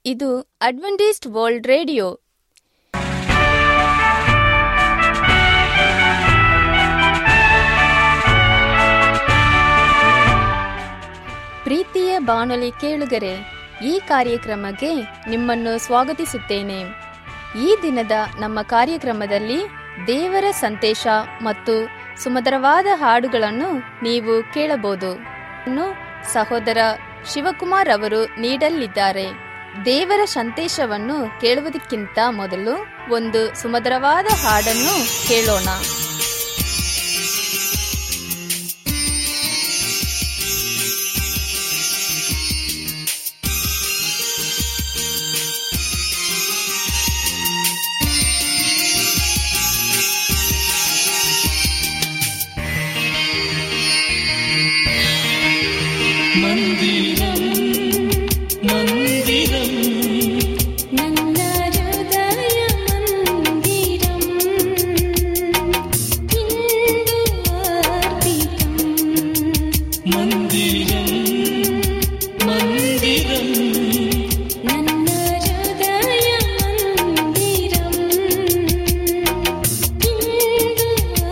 ಇದು Adventist world radio ಪ್ರೀತಿಯ ಬಾನುಲಿ ಕೇಳುಗರೆ ಈ ಕಾರ್ಯಕ್ರಮಕ್ಕೆ ನಿಮ್ಮನ್ನು ಸ್ವಾಗತಿಸುತ್ತೇನೆ ಈ ದಿನದ ನಮ್ಮ ಕಾರ್ಯಕ್ರಮದಲ್ಲಿ ದೇವರ ಸಂದೇಶ ಮತ್ತು ಸುಮಧುರವಾದ ಹಾಡುಗಳನ್ನು ನೀವು ಕೇಳಬಹುದು ಇನ್ನು ಸಹೋದರ ಶಿವಕುಮಾರ್ ಅವರು ನೀಡಲಿದ್ದಾರೆ ದೇವರ ಸಂದೇಶವನ್ನು ಕೇಳುವುದಕ್ಕಿಂತ ಮೊದಲು ಒಂದು ಸುಮಧುರವಾದ ಹಾಡನ್ನು ಕೇಳೋಣ മന്ദിരം മന്ദിരം ನನ್ನ ಹೃದಯ ಮಂದಿರಂ ಇಂದು ಅರ್ಪಿತಂ മന്ദിരം മന്ദിരം ನನ್ನ ಹೃದಯ ಮಂದಿರಂ ಇಂದು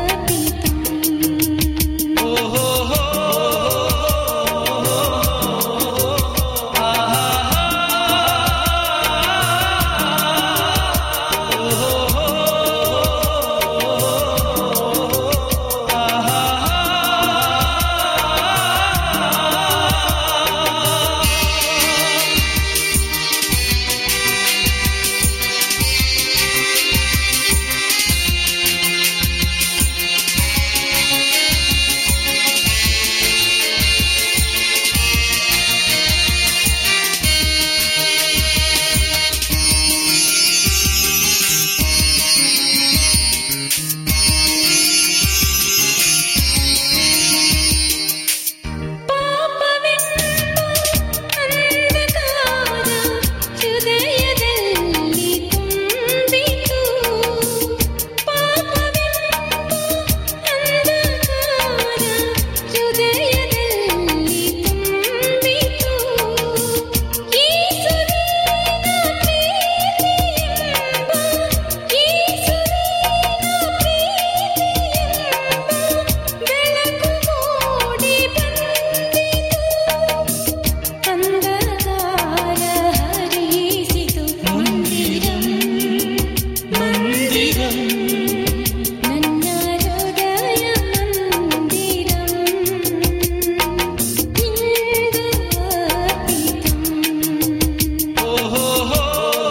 ಅರ್ಪಿತಂ ಅಂಧಕಾರ ಹೃದಯದಲ್ಲಿ ತುಂಬಿತು ಪಾಪವೆಂಬ ಅಂಧಕಾರ ಹೃದಯದಲ್ಲಿ ತುಂಬಿತು ಯೇಸುವಿನ ಪ್ರೀತಿಯೆಂಬ ಯೇಸುವಿನ ಪ್ರೀತಿಯೆಂಬ ಬೆಳಕು ಮೂಡಿ ಬಂದಿತು ಅಂಧಕಾರ ಹರಿಸಿತು മന്ദിരം മന്ദിരം ನನ್ನ ಹೃದಯ ಮಂದಿರಂ ಇಂದು ಅರ್ಪಿತಂ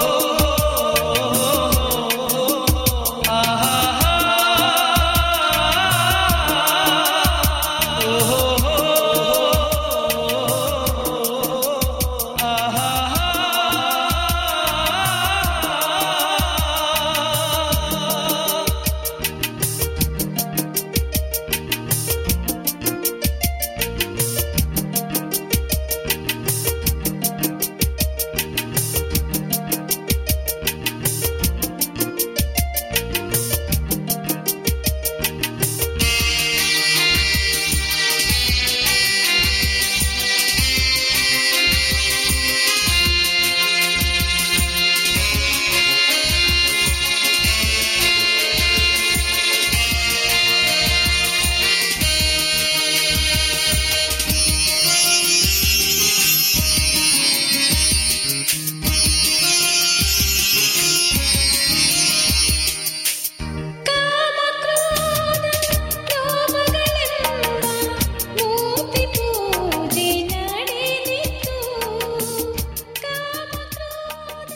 ಕಾಮಕ್ರೋಧ ಲೋಭಗಳೆಂಬ ಮೂರ್ತಿ ಪೂಜೆ ನಡೆದಿತು ಕಾಮಕ್ರೋಧ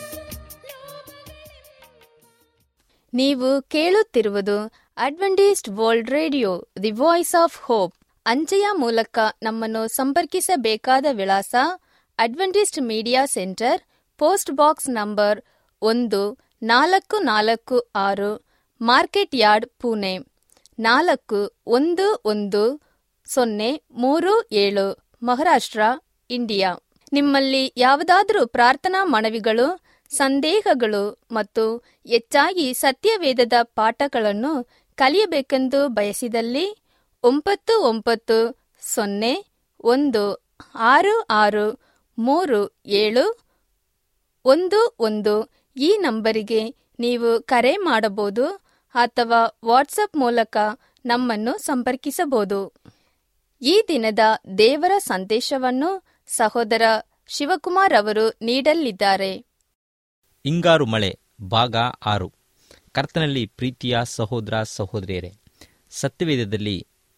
ನೀವು ಕೇಳುತ್ತಿರುವುದು Adventist world radio the voice of hope ಅಂಚೆಯ ಮೂಲಕ ನಮ್ಮನ್ನು ಸಂಪರ್ಕಿಸಬೇಕಾದ ವಿಳಾಸ Adventist media centre post box number ಒಂದು ನಾಲ್ಕು ನಾಲ್ಕು ಆರು ಮಾರ್ಕೆಟ್ ಯಾರ್ಡ್ ಪುಣೆ ನಾಲ್ಕು ಒಂದು ಒಂದು ಸೊನ್ನೆ ಮೂರು ಏಳು ಮಹಾರಾಷ್ಟ್ರ ಇಂಡಿಯಾ ನಿಮ್ಮಲ್ಲಿ ಯಾವುದಾದರೂ ಪ್ರಾರ್ಥನಾ ಮನವಿಗಳು ಸಂದೇಹಗಳು ಮತ್ತು ಹೆಚ್ಚಾಗಿ ಸತ್ಯವೇದದ ಪಾಠಗಳನ್ನು ಕಲಿಯಬೇಕೆಂದು ಬಯಸಿದಲ್ಲಿ ಒಂಬತ್ತು ಒಂಬತ್ತು ಸೊನ್ನೆ ಒಂದು ಆರು ಆರು ಮೂರು ಏಳು ಒಂದು ಒಂದು ಈ ನಂಬರಿಗೆ ನೀವು ಕರೆ ಮಾಡಬಹುದು ಅಥವಾ ವಾಟ್ಸಪ್ ಮೂಲಕ ನಮ್ಮನ್ನು ಸಂಪರ್ಕಿಸಬಹುದು ಈ ದಿನದ ದೇವರ ಸಂದೇಶವನ್ನು ಸಹೋದರ ಶಿವಕುಮಾರ್ ಅವರು ನೀಡಲಿದ್ದಾರೆ ಹಿಂಗಾರು ಮಳೆ ಭಾಗ ಆರು ಕರ್ತನಲ್ಲಿ ಪ್ರೀತಿಯ ಸಹೋದರ ಸಹೋದರಿಯರೇ ಸತ್ಯವೇದದಲ್ಲಿ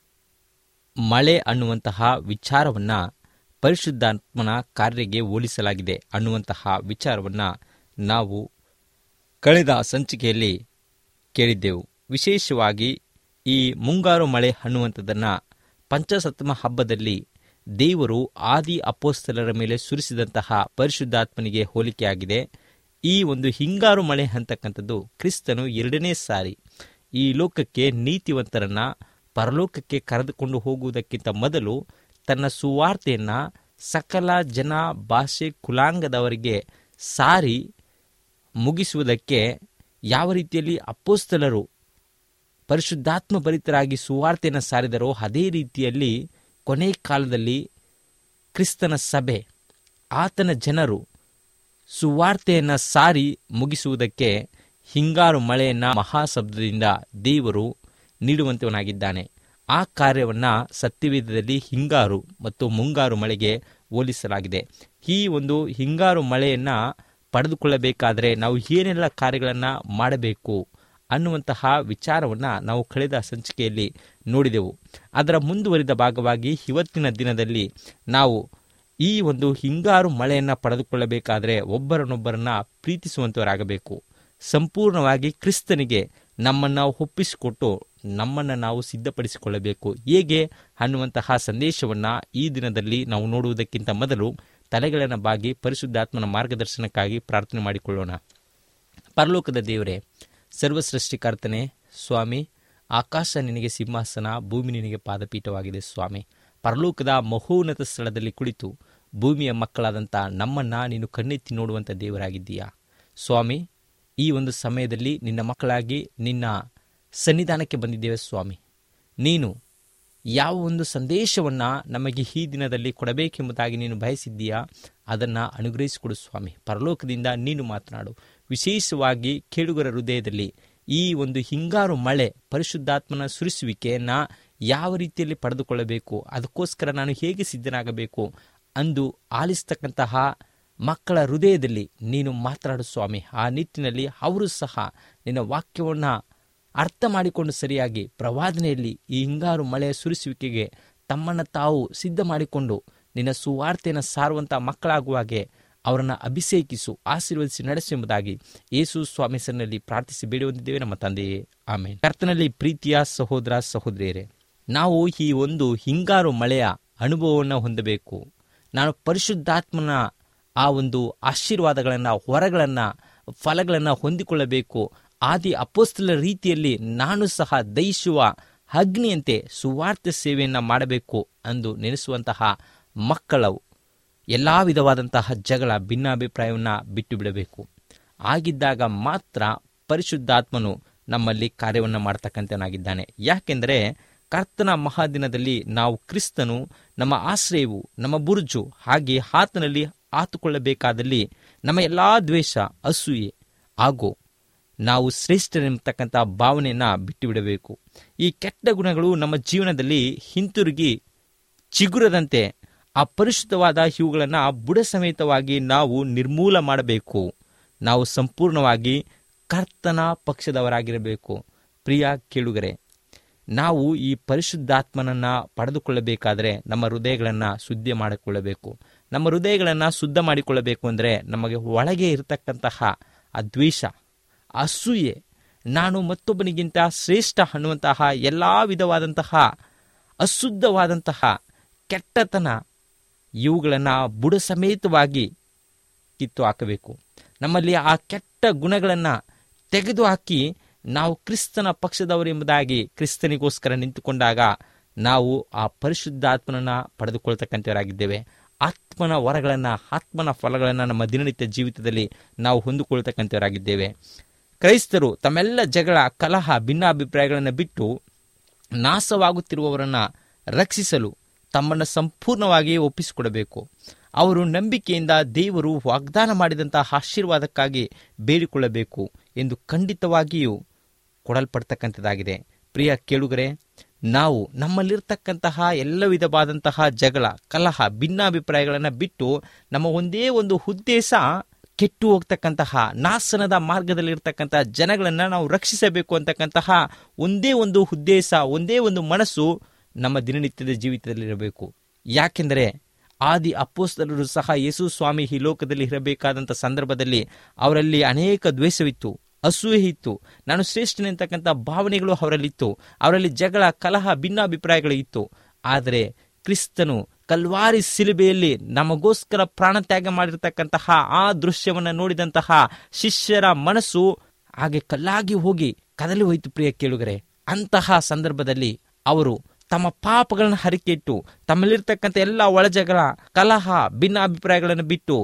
ಮಳೆ ಅನ್ನುವಂತಹ ವಿಚಾರವನ್ನು ಪರಿಶುದ್ಧಾತ್ಮನ ಕಾರ್ಯಗೆ ಹೋಲಿಸಲಾಗಿದೆ ಅನ್ನುವಂತಹ ವಿಚಾರವನ್ನು ನಾವು ಕಳೆದ ಸಂಚಿಕೆಯಲ್ಲಿ ಕೇಳಿದ್ದೆವು ವಿಶೇಷವಾಗಿ ಈ ಮುಂಗಾರು ಮಳೆ ಅನ್ನುವಂಥದ್ದನ್ನು ಪಂಚಸಪ್ತಮ ಹಬ್ಬದಲ್ಲಿ ದೇವರು ಆದಿ ಅಪೋಸ್ತಲರ ಮೇಲೆ ಸುರಿಸಿದಂತಹ ಪರಿಶುದ್ಧಾತ್ಮನಿಗೆ ಹೋಲಿಕೆಯಾಗಿದೆ ಈ ಒಂದು ಹಿಂಗಾರು ಮಳೆ ಅಂತಕ್ಕಂಥದ್ದು ಕ್ರಿಸ್ತನು ಎರಡನೇ ಸಾರಿ ಈ ಲೋಕಕ್ಕೆ ನೀತಿವಂತರನ್ನ ಪರಲೋಕಕ್ಕೆ ಕರೆದುಕೊಂಡು ಹೋಗುವುದಕ್ಕಿಂತ ಮೊದಲು ತನ್ನ ಸುವಾರ್ತೆಯನ್ನ ಸಕಲ ಜನ ಭಾಷೆ ಕುಲಾಂಗದವರಿಗೆ ಸಾರಿ ಮುಗಿಸುವುದಕ್ಕೆ ಯಾವ ರೀತಿಯಲ್ಲಿ ಅಪ್ಪೋಸ್ತಲರು ಪರಿಶುದ್ಧಾತ್ಮ ಭರಿತರಾಗಿ ಸುವಾರ್ತೆಯನ್ನು ಸಾರಿದರೋ ಅದೇ ರೀತಿಯಲ್ಲಿ ಕೊನೆ ಕಾಲದಲ್ಲಿ ಕ್ರಿಸ್ತನ ಸಭೆ ಆತನ ಜನರು ಸುವಾರ್ತೆಯನ್ನು ಸಾರಿ ಮುಗಿಸುವುದಕ್ಕೆ ಹಿಂಗಾರು ಮಳೆಯನ್ನ ಮಹಾಶಬ್ದದಿಂದ ದೇವರು ನೀಡುವಂತವನಾಗಿದ್ದಾನೆ ಆ ಕಾರ್ಯವನ್ನು ಸತ್ಯವೇದದಲ್ಲಿ ಹಿಂಗಾರು ಮತ್ತು ಮುಂಗಾರು ಮಳೆಗೆ ಹೋಲಿಸಲಾಗಿದೆ ಈ ಒಂದು ಹಿಂಗಾರು ಮಳೆಯನ್ನ ಪಡೆದುಕೊಳ್ಳಬೇಕಾದರೆ ನಾವು ಏನೆಲ್ಲ ಕಾರ್ಯಗಳನ್ನು ಮಾಡಬೇಕು ಅನ್ನುವಂತಹ ವಿಚಾರವನ್ನು ನಾವು ಕಳೆದ ಸಂಚಿಕೆಯಲ್ಲಿ ನೋಡಿದೆವು ಅದರ ಮುಂದುವರಿದ ಭಾಗವಾಗಿ ಇವತ್ತಿನ ದಿನದಲ್ಲಿ ನಾವು ಈ ಒಂದು ಹಿಂಗಾರು ಮಳೆಯನ್ನು ಪಡೆದುಕೊಳ್ಳಬೇಕಾದರೆ ಒಬ್ಬರನ್ನೊಬ್ಬರನ್ನ ಪ್ರೀತಿಸುವಂತವರಾಗಬೇಕು ಸಂಪೂರ್ಣವಾಗಿ ಕ್ರಿಸ್ತನಿಗೆ ನಮ್ಮನ್ನು ಒಪ್ಪಿಸಿಕೊಟ್ಟು ನಮ್ಮನ್ನು ನಾವು ಸಿದ್ಧಪಡಿಸಿಕೊಳ್ಳಬೇಕು ಹೇಗೆ ಅನ್ನುವಂತಹ ಸಂದೇಶವನ್ನು ಈ ದಿನದಲ್ಲಿ ನಾವು ನೋಡುವುದಕ್ಕಿಂತ ಮೊದಲು ತಲೆಗಳನ್ನು ಬಾಗಿ ಪರಿಶುದ್ಧಾತ್ಮನ ಮಾರ್ಗದರ್ಶನಕ್ಕಾಗಿ ಪ್ರಾರ್ಥನೆ ಮಾಡಿಕೊಳ್ಳೋಣ ಪರಲೋಕದ ದೇವರೇ ಸರ್ವಸೃಷ್ಟಿಕರ್ತನೆ ಸ್ವಾಮಿ ಆಕಾಶ ನಿನಗೆ ಸಿಂಹಾಸನ ಭೂಮಿ ನಿನಗೆ ಪಾದಪೀಠವಾಗಿದೆ ಸ್ವಾಮಿ ಪರಲೋಕದ ಮಹೋನ್ನತ ಸ್ಥಳದಲ್ಲಿ ಕುಳಿತು ಭೂಮಿಯ ಮಕ್ಕಳಾದಂಥ ನಮ್ಮನ್ನು ನೀನು ಕಣ್ಣೆತ್ತಿ ನೋಡುವಂಥ ದೇವರಾಗಿದ್ದೀಯಾ ಸ್ವಾಮಿ ಈ ಒಂದು ಸಮಯದಲ್ಲಿ ನಿನ್ನ ಮಕ್ಕಳಾಗಿ ನಿನ್ನ ಸನ್ನಿಧಾನಕ್ಕೆ ಬಂದಿದ್ದೇವೆ ಸ್ವಾಮಿ ನೀನು ಯಾವ ಒಂದು ಸಂದೇಶವನ್ನು ನಮಗೆ ಈ ದಿನದಲ್ಲಿ ಕೊಡಬೇಕೆಂಬುದಾಗಿ ನೀನು ಬಯಸಿದ್ದೀಯಾ ಅದನ್ನು ಅನುಗ್ರಹಿಸಿಕೊಡು ಸ್ವಾಮಿ ಪರಲೋಕದಿಂದ ನೀನು ಮಾತನಾಡು ವಿಶೇಷವಾಗಿ ಕೇಳುಗರ ಹೃದಯದಲ್ಲಿ ಈ ಒಂದು ಹಿಂಗಾರು ಮಳೆ ಪರಿಶುದ್ಧಾತ್ಮನ ಸುರಿಸುವಿಕೆಯನ್ನು ಯಾವ ರೀತಿಯಲ್ಲಿ ಪಡೆದುಕೊಳ್ಳಬೇಕು ಅದಕ್ಕೋಸ್ಕರ ನಾನು ಹೇಗೆ ಸಿದ್ಧನಾಗಬೇಕು ಅಂದು ಆಲಿಸ್ತಕ್ಕಂತಹ ಮಕ್ಕಳ ಹೃದಯದಲ್ಲಿ ನೀನು ಮಾತನಾಡು ಸ್ವಾಮಿ ಆ ನಿಟ್ಟಿನಲ್ಲಿ ಅವರು ಸಹ ನಿನ್ನ ವಾಕ್ಯವನ್ನು ಅರ್ಥ ಮಾಡಿಕೊಂಡು ಸರಿಯಾಗಿ ಪ್ರವಾದನೆಯಲ್ಲಿ ಈ ಹಿಂಗಾರು ಮಳೆಯ ಸುರಿಸುವಿಕೆಗೆ ತಮ್ಮನ್ನು ತಾವು ಸಿದ್ಧ ಮಾಡಿಕೊಂಡು ನಿನ್ನ ಸುವಾರ್ತೆಯನ್ನು ಸಾರುವಂಥ ಮಕ್ಕಳಾಗುವಾಗೆ ಅವರನ್ನು ಅಭಿಷೇಕಿಸು ಆಶೀರ್ವದಿಸಿ ನಡೆಸು ಎಂಬುದಾಗಿ ಯೇಸು ಸ್ವಾಮಿ ಹೆಸರಿನಲ್ಲಿ ಪ್ರಾರ್ಥಿಸಿ ಬೇಡಿ ನಮ್ಮ ತಂದೆಯೇ ಆಮೇಲೆ ಕರ್ತನಲ್ಲಿ ಪ್ರೀತಿಯ ಸಹೋದರ ಸಹೋದರಿಯರೇ ನಾವು ಈ ಒಂದು ಹಿಂಗಾರು ಮಳೆಯ ಅನುಭವವನ್ನು ಹೊಂದಬೇಕು ನಾನು ಪರಿಶುದ್ಧಾತ್ಮನ ಆ ಒಂದು ಆಶೀರ್ವಾದಗಳನ್ನು ಹೊರಗಳನ್ನು ಫಲಗಳನ್ನು ಹೊಂದಿಕೊಳ್ಳಬೇಕು ಆದಿ ಅಪೋಸ್ತಲ ರೀತಿಯಲ್ಲಿ ನಾನು ಸಹ ದಯಿಸುವ ಅಗ್ನಿಯಂತೆ ಸುವಾರ್ಥ ಸೇವೆಯನ್ನು ಮಾಡಬೇಕು ಎಂದು ನೆನೆಸುವಂತಹ ಮಕ್ಕಳು ಎಲ್ಲ ವಿಧವಾದಂತಹ ಜಗಳ ಭಿನ್ನಾಭಿಪ್ರಾಯವನ್ನು ಬಿಟ್ಟು ಬಿಡಬೇಕು ಆಗಿದ್ದಾಗ ಮಾತ್ರ ಪರಿಶುದ್ಧಾತ್ಮನು ನಮ್ಮಲ್ಲಿ ಕಾರ್ಯವನ್ನು ಮಾಡ್ತಕ್ಕಂಥನಾಗಿದ್ದಾನೆ ಯಾಕೆಂದರೆ ಕರ್ತನ ಮಹಾದಿನದಲ್ಲಿ ನಾವು ಕ್ರಿಸ್ತನು ನಮ್ಮ ಆಶ್ರಯವು ನಮ್ಮ ಬುರುಜು ಹಾಗೆ ಆತನಲ್ಲಿ ಆತುಕೊಳ್ಳಬೇಕಾದಲ್ಲಿ ನಮ್ಮ ಎಲ್ಲ ದ್ವೇಷ ಅಸೂಯೆ ಹಾಗೂ ನಾವು ಶ್ರೇಷ್ಠರೆಂಬತಕ್ಕಂಥ ಭಾವನೆಯನ್ನು ಬಿಟ್ಟು ಬಿಡಬೇಕು ಈ ಕೆಟ್ಟ ಗುಣಗಳು ನಮ್ಮ ಜೀವನದಲ್ಲಿ ಹಿಂತಿರುಗಿ ಚಿಗುರದಂತೆ ಆ ಪರಿಶುದ್ಧವಾದ ಇವುಗಳನ್ನು ಬುಡ ಸಮೇತವಾಗಿ ನಾವು ನಿರ್ಮೂಲ ಮಾಡಬೇಕು ನಾವು ಸಂಪೂರ್ಣವಾಗಿ ಕರ್ತನ ಪಕ್ಷದವರಾಗಿರಬೇಕು ಪ್ರಿಯ ಕೇಳುಗರೆ ನಾವು ಈ ಪರಿಶುದ್ಧಾತ್ಮನನ್ನು ಪಡೆದುಕೊಳ್ಳಬೇಕಾದರೆ ನಮ್ಮ ಹೃದಯಗಳನ್ನು ಶುದ್ಧ ಮಾಡಿಕೊಳ್ಳಬೇಕು ನಮ್ಮ ಹೃದಯಗಳನ್ನು ಶುದ್ಧ ಮಾಡಿಕೊಳ್ಳಬೇಕು ಅಂದರೆ ನಮಗೆ ಒಳಗೆ ಇರತಕ್ಕಂತಹ ಆ ದ್ವೇಷ ಅಸೂಯೆ ನಾನು ಮತ್ತೊಬ್ಬನಿಗಿಂತ ಶ್ರೇಷ್ಠ ಅನ್ನುವಂತಹ ಎಲ್ಲ ವಿಧವಾದಂತಹ ಅಶುದ್ಧವಾದಂತಹ ಕೆಟ್ಟತನ ಇವುಗಳನ್ನು ಬುಡ ಸಮೇತವಾಗಿ ಕಿತ್ತು ಹಾಕಬೇಕು ನಮ್ಮಲ್ಲಿ ಆ ಕೆಟ್ಟ ಗುಣಗಳನ್ನು ತೆಗೆದುಹಾಕಿ ನಾವು ಕ್ರಿಸ್ತನ ಪಕ್ಷದವರು ಎಂಬುದಾಗಿ ಕ್ರಿಸ್ತನಿಗೋಸ್ಕರ ನಿಂತುಕೊಂಡಾಗ ನಾವು ಆ ಪರಿಶುದ್ಧಾತ್ಮನನ್ನು ಪಡೆದುಕೊಳ್ತಕ್ಕಂಥವರಾಗಿದ್ದೇವೆ ಆತ್ಮನ ವರಗಳನ್ನು ಆತ್ಮನ ಫಲಗಳನ್ನು ನಮ್ಮ ದಿನನಿತ್ಯ ಜೀವಿತದಲ್ಲಿ ನಾವು ಹೊಂದಿಕೊಳ್ತಕ್ಕಂಥವರಾಗಿದ್ದೇವೆ ಕ್ರೈಸ್ತರು ತಮ್ಮೆಲ್ಲ ಜಗಳ ಕಲಹ ಭಿನ್ನಾಭಿಪ್ರಾಯಗಳನ್ನು ಬಿಟ್ಟು ನಾಶವಾಗುತ್ತಿರುವವರನ್ನು ರಕ್ಷಿಸಲು ತಮ್ಮನ್ನು ಸಂಪೂರ್ಣವಾಗಿ ಒಪ್ಪಿಸಿಕೊಡಬೇಕು ಅವರು ನಂಬಿಕೆಯಿಂದ ದೇವರು ವಾಗ್ದಾನ ಮಾಡಿದಂತಹ ಆಶೀರ್ವಾದಕ್ಕಾಗಿ ಬೇಡಿಕೊಳ್ಳಬೇಕು ಎಂದು ಖಂಡಿತವಾಗಿಯೂ ಕೊಡಲ್ಪಡ್ತಕ್ಕಂಥದ್ದಾಗಿದೆ ಪ್ರಿಯ ಕೇಳುಗರೆ ನಾವು ನಮ್ಮಲ್ಲಿರ್ತಕ್ಕಂತಹ ಎಲ್ಲ ವಿಧವಾದಂತಹ ಜಗಳ ಕಲಹ ಭಿನ್ನಾಭಿಪ್ರಾಯಗಳನ್ನು ಬಿಟ್ಟು ನಮ್ಮ ಒಂದೇ ಒಂದು ಉದ್ದೇಶ ಕೆಟ್ಟು ಹೋಗ್ತಕ್ಕಂತಹ ನಾಶನದ ಮಾರ್ಗದಲ್ಲಿರ್ತಕ್ಕಂತಹ ಜನಗಳನ್ನು ನಾವು ರಕ್ಷಿಸಬೇಕು ಅಂತಕ್ಕಂತಹ ಒಂದೇ ಒಂದು ಉದ್ದೇಶ ಒಂದೇ ಒಂದು ಮನಸ್ಸು ನಮ್ಮ ದಿನನಿತ್ಯದ ಜೀವಿತದಲ್ಲಿರಬೇಕು ಯಾಕೆಂದರೆ ಆದಿ ಅಪ್ಪೋಸ್ತಲರು ಸಹ ಯೇಸು ಸ್ವಾಮಿ ಈ ಲೋಕದಲ್ಲಿ ಇರಬೇಕಾದಂಥ ಸಂದರ್ಭದಲ್ಲಿ ಅವರಲ್ಲಿ ಅನೇಕ ದ್ವೇಷವಿತ್ತು ಅಸೂಯೆ ಇತ್ತು ನಾನು ಶ್ರೇಷ್ಠನೆಂತಕ್ಕಂಥ ಭಾವನೆಗಳು ಅವರಲ್ಲಿತ್ತು ಅವರಲ್ಲಿ ಜಗಳ ಕಲಹ ಭಿನ್ನಾಭಿಪ್ರಾಯಗಳು ಇತ್ತು ಆದರೆ ಕ್ರಿಸ್ತನು ಕಲ್ವಾರಿ ಸಿಲುಬೆಯಲ್ಲಿ ನಮಗೋಸ್ಕರ ಪ್ರಾಣತ್ಯಾಗ ಮಾಡಿರ್ತಕ್ಕಂತಹ ಆ ದೃಶ್ಯವನ್ನು ನೋಡಿದಂತಹ ಶಿಷ್ಯರ ಮನಸ್ಸು ಹಾಗೆ ಕಲ್ಲಾಗಿ ಹೋಗಿ ಕದಲಿ ಹೋಯಿತು ಪ್ರಿಯ ಕೇಳುಗರೆ ಅಂತಹ ಸಂದರ್ಭದಲ್ಲಿ ಅವರು ತಮ್ಮ ಪಾಪಗಳನ್ನು ಹರಿಕೆಟ್ಟು ತಮ್ಮಲ್ಲಿರ್ತಕ್ಕಂಥ ಎಲ್ಲ ಒಳಜಗಳ ಕಲಹ ಭಿನ್ನಾಭಿಪ್ರಾಯಗಳನ್ನು ಬಿಟ್ಟು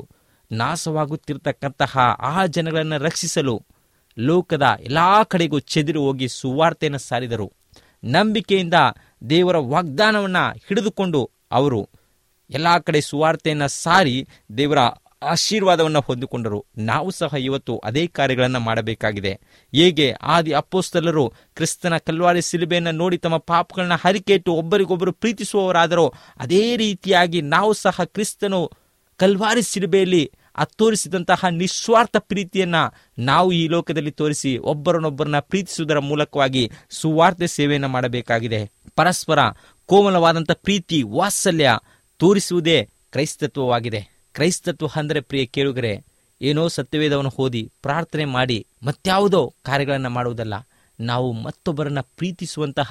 ನಾಶವಾಗುತ್ತಿರತಕ್ಕಂತಹ ಆ ಜನಗಳನ್ನು ರಕ್ಷಿಸಲು ಲೋಕದ ಎಲ್ಲಾ ಕಡೆಗೂ ಚೆದಿರು ಹೋಗಿ ಸುವಾರ್ತೆಯನ್ನು ಸಾರಿದರು ನಂಬಿಕೆಯಿಂದ ದೇವರ ವಾಗ್ದಾನವನ್ನು ಹಿಡಿದುಕೊಂಡು ಅವರು ಎಲ್ಲ ಕಡೆ ಸುವಾರ್ತೆಯನ್ನು ಸಾರಿ ದೇವರ ಆಶೀರ್ವಾದವನ್ನು ಹೊಂದಿಕೊಂಡರು ನಾವು ಸಹ ಇವತ್ತು ಅದೇ ಕಾರ್ಯಗಳನ್ನು ಮಾಡಬೇಕಾಗಿದೆ ಹೇಗೆ ಆದಿ ಅಪ್ಪೋಸ್ತಲರು ಕ್ರಿಸ್ತನ ಕಲ್ವಾರಿ ಸಿಲುಬೆಯನ್ನು ನೋಡಿ ತಮ್ಮ ಪಾಪಗಳನ್ನ ಹರಿಕೆಟ್ಟು ಒಬ್ಬರಿಗೊಬ್ಬರು ಪ್ರೀತಿಸುವವರಾದರೋ ಅದೇ ರೀತಿಯಾಗಿ ನಾವು ಸಹ ಕ್ರಿಸ್ತನು ಕಲ್ವಾರಿ ಸಿಲುಬೆಯಲ್ಲಿ ಆ ತೋರಿಸಿದಂತಹ ನಿಸ್ವಾರ್ಥ ಪ್ರೀತಿಯನ್ನ ನಾವು ಈ ಲೋಕದಲ್ಲಿ ತೋರಿಸಿ ಒಬ್ಬರನ್ನೊಬ್ಬರನ್ನ ಪ್ರೀತಿಸುವುದರ ಮೂಲಕವಾಗಿ ಸುವಾರ್ತೆ ಸೇವೆಯನ್ನು ಮಾಡಬೇಕಾಗಿದೆ ಪರಸ್ಪರ ಕೋಮಲವಾದಂಥ ಪ್ರೀತಿ ವಾತ್ಸಲ್ಯ ತೋರಿಸುವುದೇ ಕ್ರೈಸ್ತತ್ವವಾಗಿದೆ ಕ್ರೈಸ್ತತ್ವ ಅಂದರೆ ಪ್ರಿಯ ಕೇಳುಗರೆ ಏನೋ ಸತ್ಯವೇದವನ್ನು ಓದಿ ಪ್ರಾರ್ಥನೆ ಮಾಡಿ ಮತ್ಯಾವುದೋ ಕಾರ್ಯಗಳನ್ನು ಮಾಡುವುದಲ್ಲ ನಾವು ಮತ್ತೊಬ್ಬರನ್ನ ಪ್ರೀತಿಸುವಂತಹ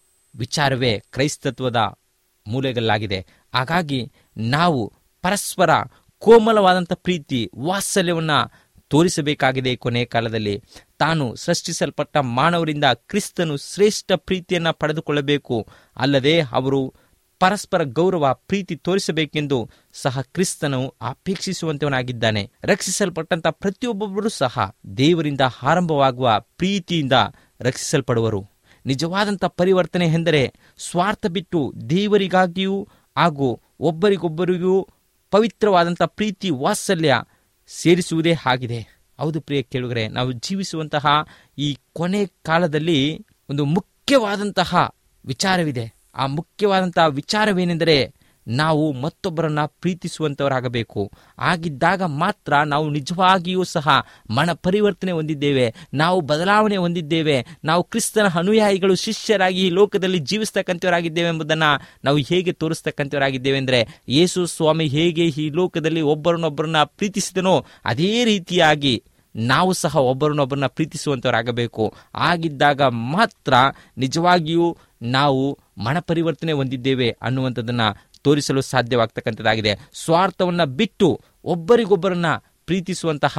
ವಿಚಾರವೇ ಕ್ರೈಸ್ತತ್ವದ ಮೂಲೆಗಲ್ಲಾಗಿದೆ ಹಾಗಾಗಿ ನಾವು ಪರಸ್ಪರ ಕೋಮಲವಾದಂಥ ಪ್ರೀತಿ ವಾತ್ಸಲ್ಯವನ್ನ ತೋರಿಸಬೇಕಾಗಿದೆ ಕೊನೆ ಕಾಲದಲ್ಲಿ ತಾನು ಸೃಷ್ಟಿಸಲ್ಪಟ್ಟ ಮಾನವರಿಂದ ಕ್ರಿಸ್ತನು ಶ್ರೇಷ್ಠ ಪ್ರೀತಿಯನ್ನ ಪಡೆದುಕೊಳ್ಳಬೇಕು ಅಲ್ಲದೆ ಅವರು ಪರಸ್ಪರ ಗೌರವ ಪ್ರೀತಿ ತೋರಿಸಬೇಕೆಂದು ಸಹ ಕ್ರಿಸ್ತನು ಅಪೇಕ್ಷಿಸುವಂತವನಾಗಿದ್ದಾನೆ ರಕ್ಷಿಸಲ್ಪಟ್ಟಂತ ಪ್ರತಿಯೊಬ್ಬೊಬ್ಬರೂ ಸಹ ದೇವರಿಂದ ಆರಂಭವಾಗುವ ಪ್ರೀತಿಯಿಂದ ರಕ್ಷಿಸಲ್ಪಡುವರು ನಿಜವಾದಂಥ ಪರಿವರ್ತನೆ ಎಂದರೆ ಸ್ವಾರ್ಥ ಬಿಟ್ಟು ದೇವರಿಗಾಗಿಯೂ ಹಾಗೂ ಒಬ್ಬರಿಗೊಬ್ಬರಿಗೂ ಪವಿತ್ರವಾದಂಥ ಪ್ರೀತಿ ವಾತ್ಸಲ್ಯ ಸೇರಿಸುವುದೇ ಆಗಿದೆ ಹೌದು ಪ್ರಿಯ ಕೇಳುಗರೆ ನಾವು ಜೀವಿಸುವಂತಹ ಈ ಕೊನೆ ಕಾಲದಲ್ಲಿ ಒಂದು ಮುಖ್ಯವಾದಂತಹ ವಿಚಾರವಿದೆ ಆ ಮುಖ್ಯವಾದಂತಹ ವಿಚಾರವೇನೆಂದರೆ ನಾವು ಮತ್ತೊಬ್ಬರನ್ನ ಪ್ರೀತಿಸುವಂತವರಾಗಬೇಕು ಆಗಿದ್ದಾಗ ಮಾತ್ರ ನಾವು ನಿಜವಾಗಿಯೂ ಸಹ ಮನ ಪರಿವರ್ತನೆ ಹೊಂದಿದ್ದೇವೆ ನಾವು ಬದಲಾವಣೆ ಹೊಂದಿದ್ದೇವೆ ನಾವು ಕ್ರಿಸ್ತನ ಅನುಯಾಯಿಗಳು ಶಿಷ್ಯರಾಗಿ ಈ ಲೋಕದಲ್ಲಿ ಜೀವಿಸ್ತಕ್ಕಂಥವರಾಗಿದ್ದೇವೆ ಎಂಬುದನ್ನು ನಾವು ಹೇಗೆ ತೋರಿಸ್ತಕ್ಕಂಥವರಾಗಿದ್ದೇವೆ ಅಂದರೆ ಯೇಸು ಸ್ವಾಮಿ ಹೇಗೆ ಈ ಲೋಕದಲ್ಲಿ ಒಬ್ಬರನ್ನೊಬ್ಬರನ್ನ ಪ್ರೀತಿಸಿದನೋ ಅದೇ ರೀತಿಯಾಗಿ ನಾವು ಸಹ ಒಬ್ಬರನ್ನೊಬ್ಬರನ್ನ ಪ್ರೀತಿಸುವಂತವರಾಗಬೇಕು ಆಗಿದ್ದಾಗ ಮಾತ್ರ ನಿಜವಾಗಿಯೂ ನಾವು ಮನ ಪರಿವರ್ತನೆ ಹೊಂದಿದ್ದೇವೆ ಅನ್ನುವಂಥದ್ದನ್ನ ತೋರಿಸಲು ಸಾಧ್ಯವಾಗ್ತಕ್ಕಂಥದ್ದಾಗಿದೆ ಸ್ವಾರ್ಥವನ್ನ ಬಿಟ್ಟು ಒಬ್ಬರಿಗೊಬ್ಬರನ್ನ ಪ್ರೀತಿಸುವಂತಹ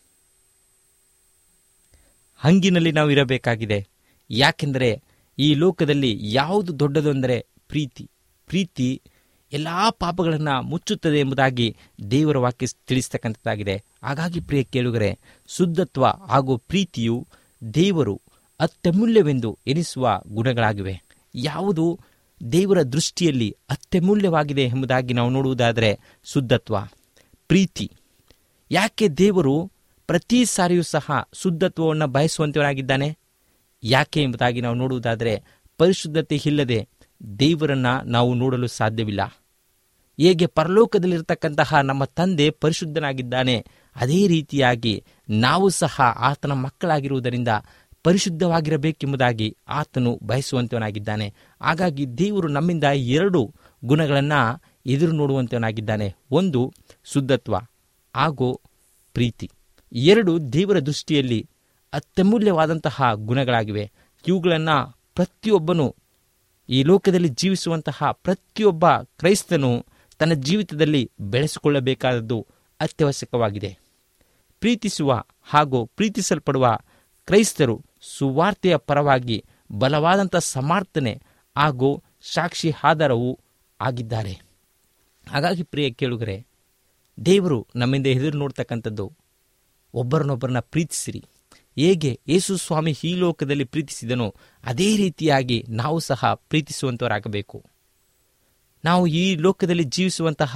ಹಂಗಿನಲ್ಲಿ ನಾವು ಇರಬೇಕಾಗಿದೆ ಯಾಕೆಂದರೆ ಈ ಲೋಕದಲ್ಲಿ ಯಾವುದು ದೊಡ್ಡದು ಅಂದರೆ ಪ್ರೀತಿ ಪ್ರೀತಿ ಎಲ್ಲ ಪಾಪಗಳನ್ನು ಮುಚ್ಚುತ್ತದೆ ಎಂಬುದಾಗಿ ದೇವರ ವಾಕ್ಯ ತಿಳಿಸ್ತಕ್ಕಂಥದ್ದಾಗಿದೆ ಹಾಗಾಗಿ ಪ್ರಿಯ ಕೇಳುಗರೆ ಶುದ್ಧತ್ವ ಹಾಗೂ ಪ್ರೀತಿಯು ದೇವರು ಅತ್ಯಮೂಲ್ಯವೆಂದು ಎನಿಸುವ ಗುಣಗಳಾಗಿವೆ ಯಾವುದು ದೇವರ ದೃಷ್ಟಿಯಲ್ಲಿ ಅತ್ಯಮೂಲ್ಯವಾಗಿದೆ ಎಂಬುದಾಗಿ ನಾವು ನೋಡುವುದಾದರೆ ಶುದ್ಧತ್ವ ಪ್ರೀತಿ ಯಾಕೆ ದೇವರು ಪ್ರತಿ ಸಾರಿಯೂ ಸಹ ಶುದ್ಧತ್ವವನ್ನು ಬಯಸುವಂತವನಾಗಿದ್ದಾನೆ ಯಾಕೆ ಎಂಬುದಾಗಿ ನಾವು ನೋಡುವುದಾದರೆ ಪರಿಶುದ್ಧತೆ ಇಲ್ಲದೆ ದೇವರನ್ನ ನಾವು ನೋಡಲು ಸಾಧ್ಯವಿಲ್ಲ ಹೇಗೆ ಪರಲೋಕದಲ್ಲಿರ್ತಕ್ಕಂತಹ ನಮ್ಮ ತಂದೆ ಪರಿಶುದ್ಧನಾಗಿದ್ದಾನೆ ಅದೇ ರೀತಿಯಾಗಿ ನಾವು ಸಹ ಆತನ ಮಕ್ಕಳಾಗಿರುವುದರಿಂದ ಪರಿಶುದ್ಧವಾಗಿರಬೇಕೆಂಬುದಾಗಿ ಆತನು ಬಯಸುವಂತವನಾಗಿದ್ದಾನೆ ಹಾಗಾಗಿ ದೇವರು ನಮ್ಮಿಂದ ಎರಡು ಗುಣಗಳನ್ನು ಎದುರು ನೋಡುವಂತವನಾಗಿದ್ದಾನೆ ಒಂದು ಶುದ್ಧತ್ವ ಹಾಗೂ ಪ್ರೀತಿ ಎರಡು ದೇವರ ದೃಷ್ಟಿಯಲ್ಲಿ ಅತ್ಯಮೂಲ್ಯವಾದಂತಹ ಗುಣಗಳಾಗಿವೆ ಇವುಗಳನ್ನು ಪ್ರತಿಯೊಬ್ಬನು ಈ ಲೋಕದಲ್ಲಿ ಜೀವಿಸುವಂತಹ ಪ್ರತಿಯೊಬ್ಬ ಕ್ರೈಸ್ತನು ತನ್ನ ಜೀವಿತದಲ್ಲಿ ಬೆಳೆಸಿಕೊಳ್ಳಬೇಕಾದದ್ದು ಅತ್ಯವಶ್ಯಕವಾಗಿದೆ ಪ್ರೀತಿಸುವ ಹಾಗೂ ಪ್ರೀತಿಸಲ್ಪಡುವ ಕ್ರೈಸ್ತರು ಸುವಾರ್ತೆಯ ಪರವಾಗಿ ಬಲವಾದಂಥ ಸಮರ್ಥನೆ ಹಾಗೂ ಸಾಕ್ಷಿ ಆಧಾರವೂ ಆಗಿದ್ದಾರೆ ಹಾಗಾಗಿ ಪ್ರಿಯ ಕೇಳುಗರೆ ದೇವರು ನಮ್ಮಿಂದ ಎದುರು ನೋಡ್ತಕ್ಕಂಥದ್ದು ಒಬ್ಬರನ್ನೊಬ್ಬರನ್ನ ಪ್ರೀತಿಸಿರಿ ಹೇಗೆ ಯೇಸು ಸ್ವಾಮಿ ಈ ಲೋಕದಲ್ಲಿ ಪ್ರೀತಿಸಿದನೋ ಅದೇ ರೀತಿಯಾಗಿ ನಾವು ಸಹ ಪ್ರೀತಿಸುವಂತವರಾಗಬೇಕು ನಾವು ಈ ಲೋಕದಲ್ಲಿ ಜೀವಿಸುವಂತಹ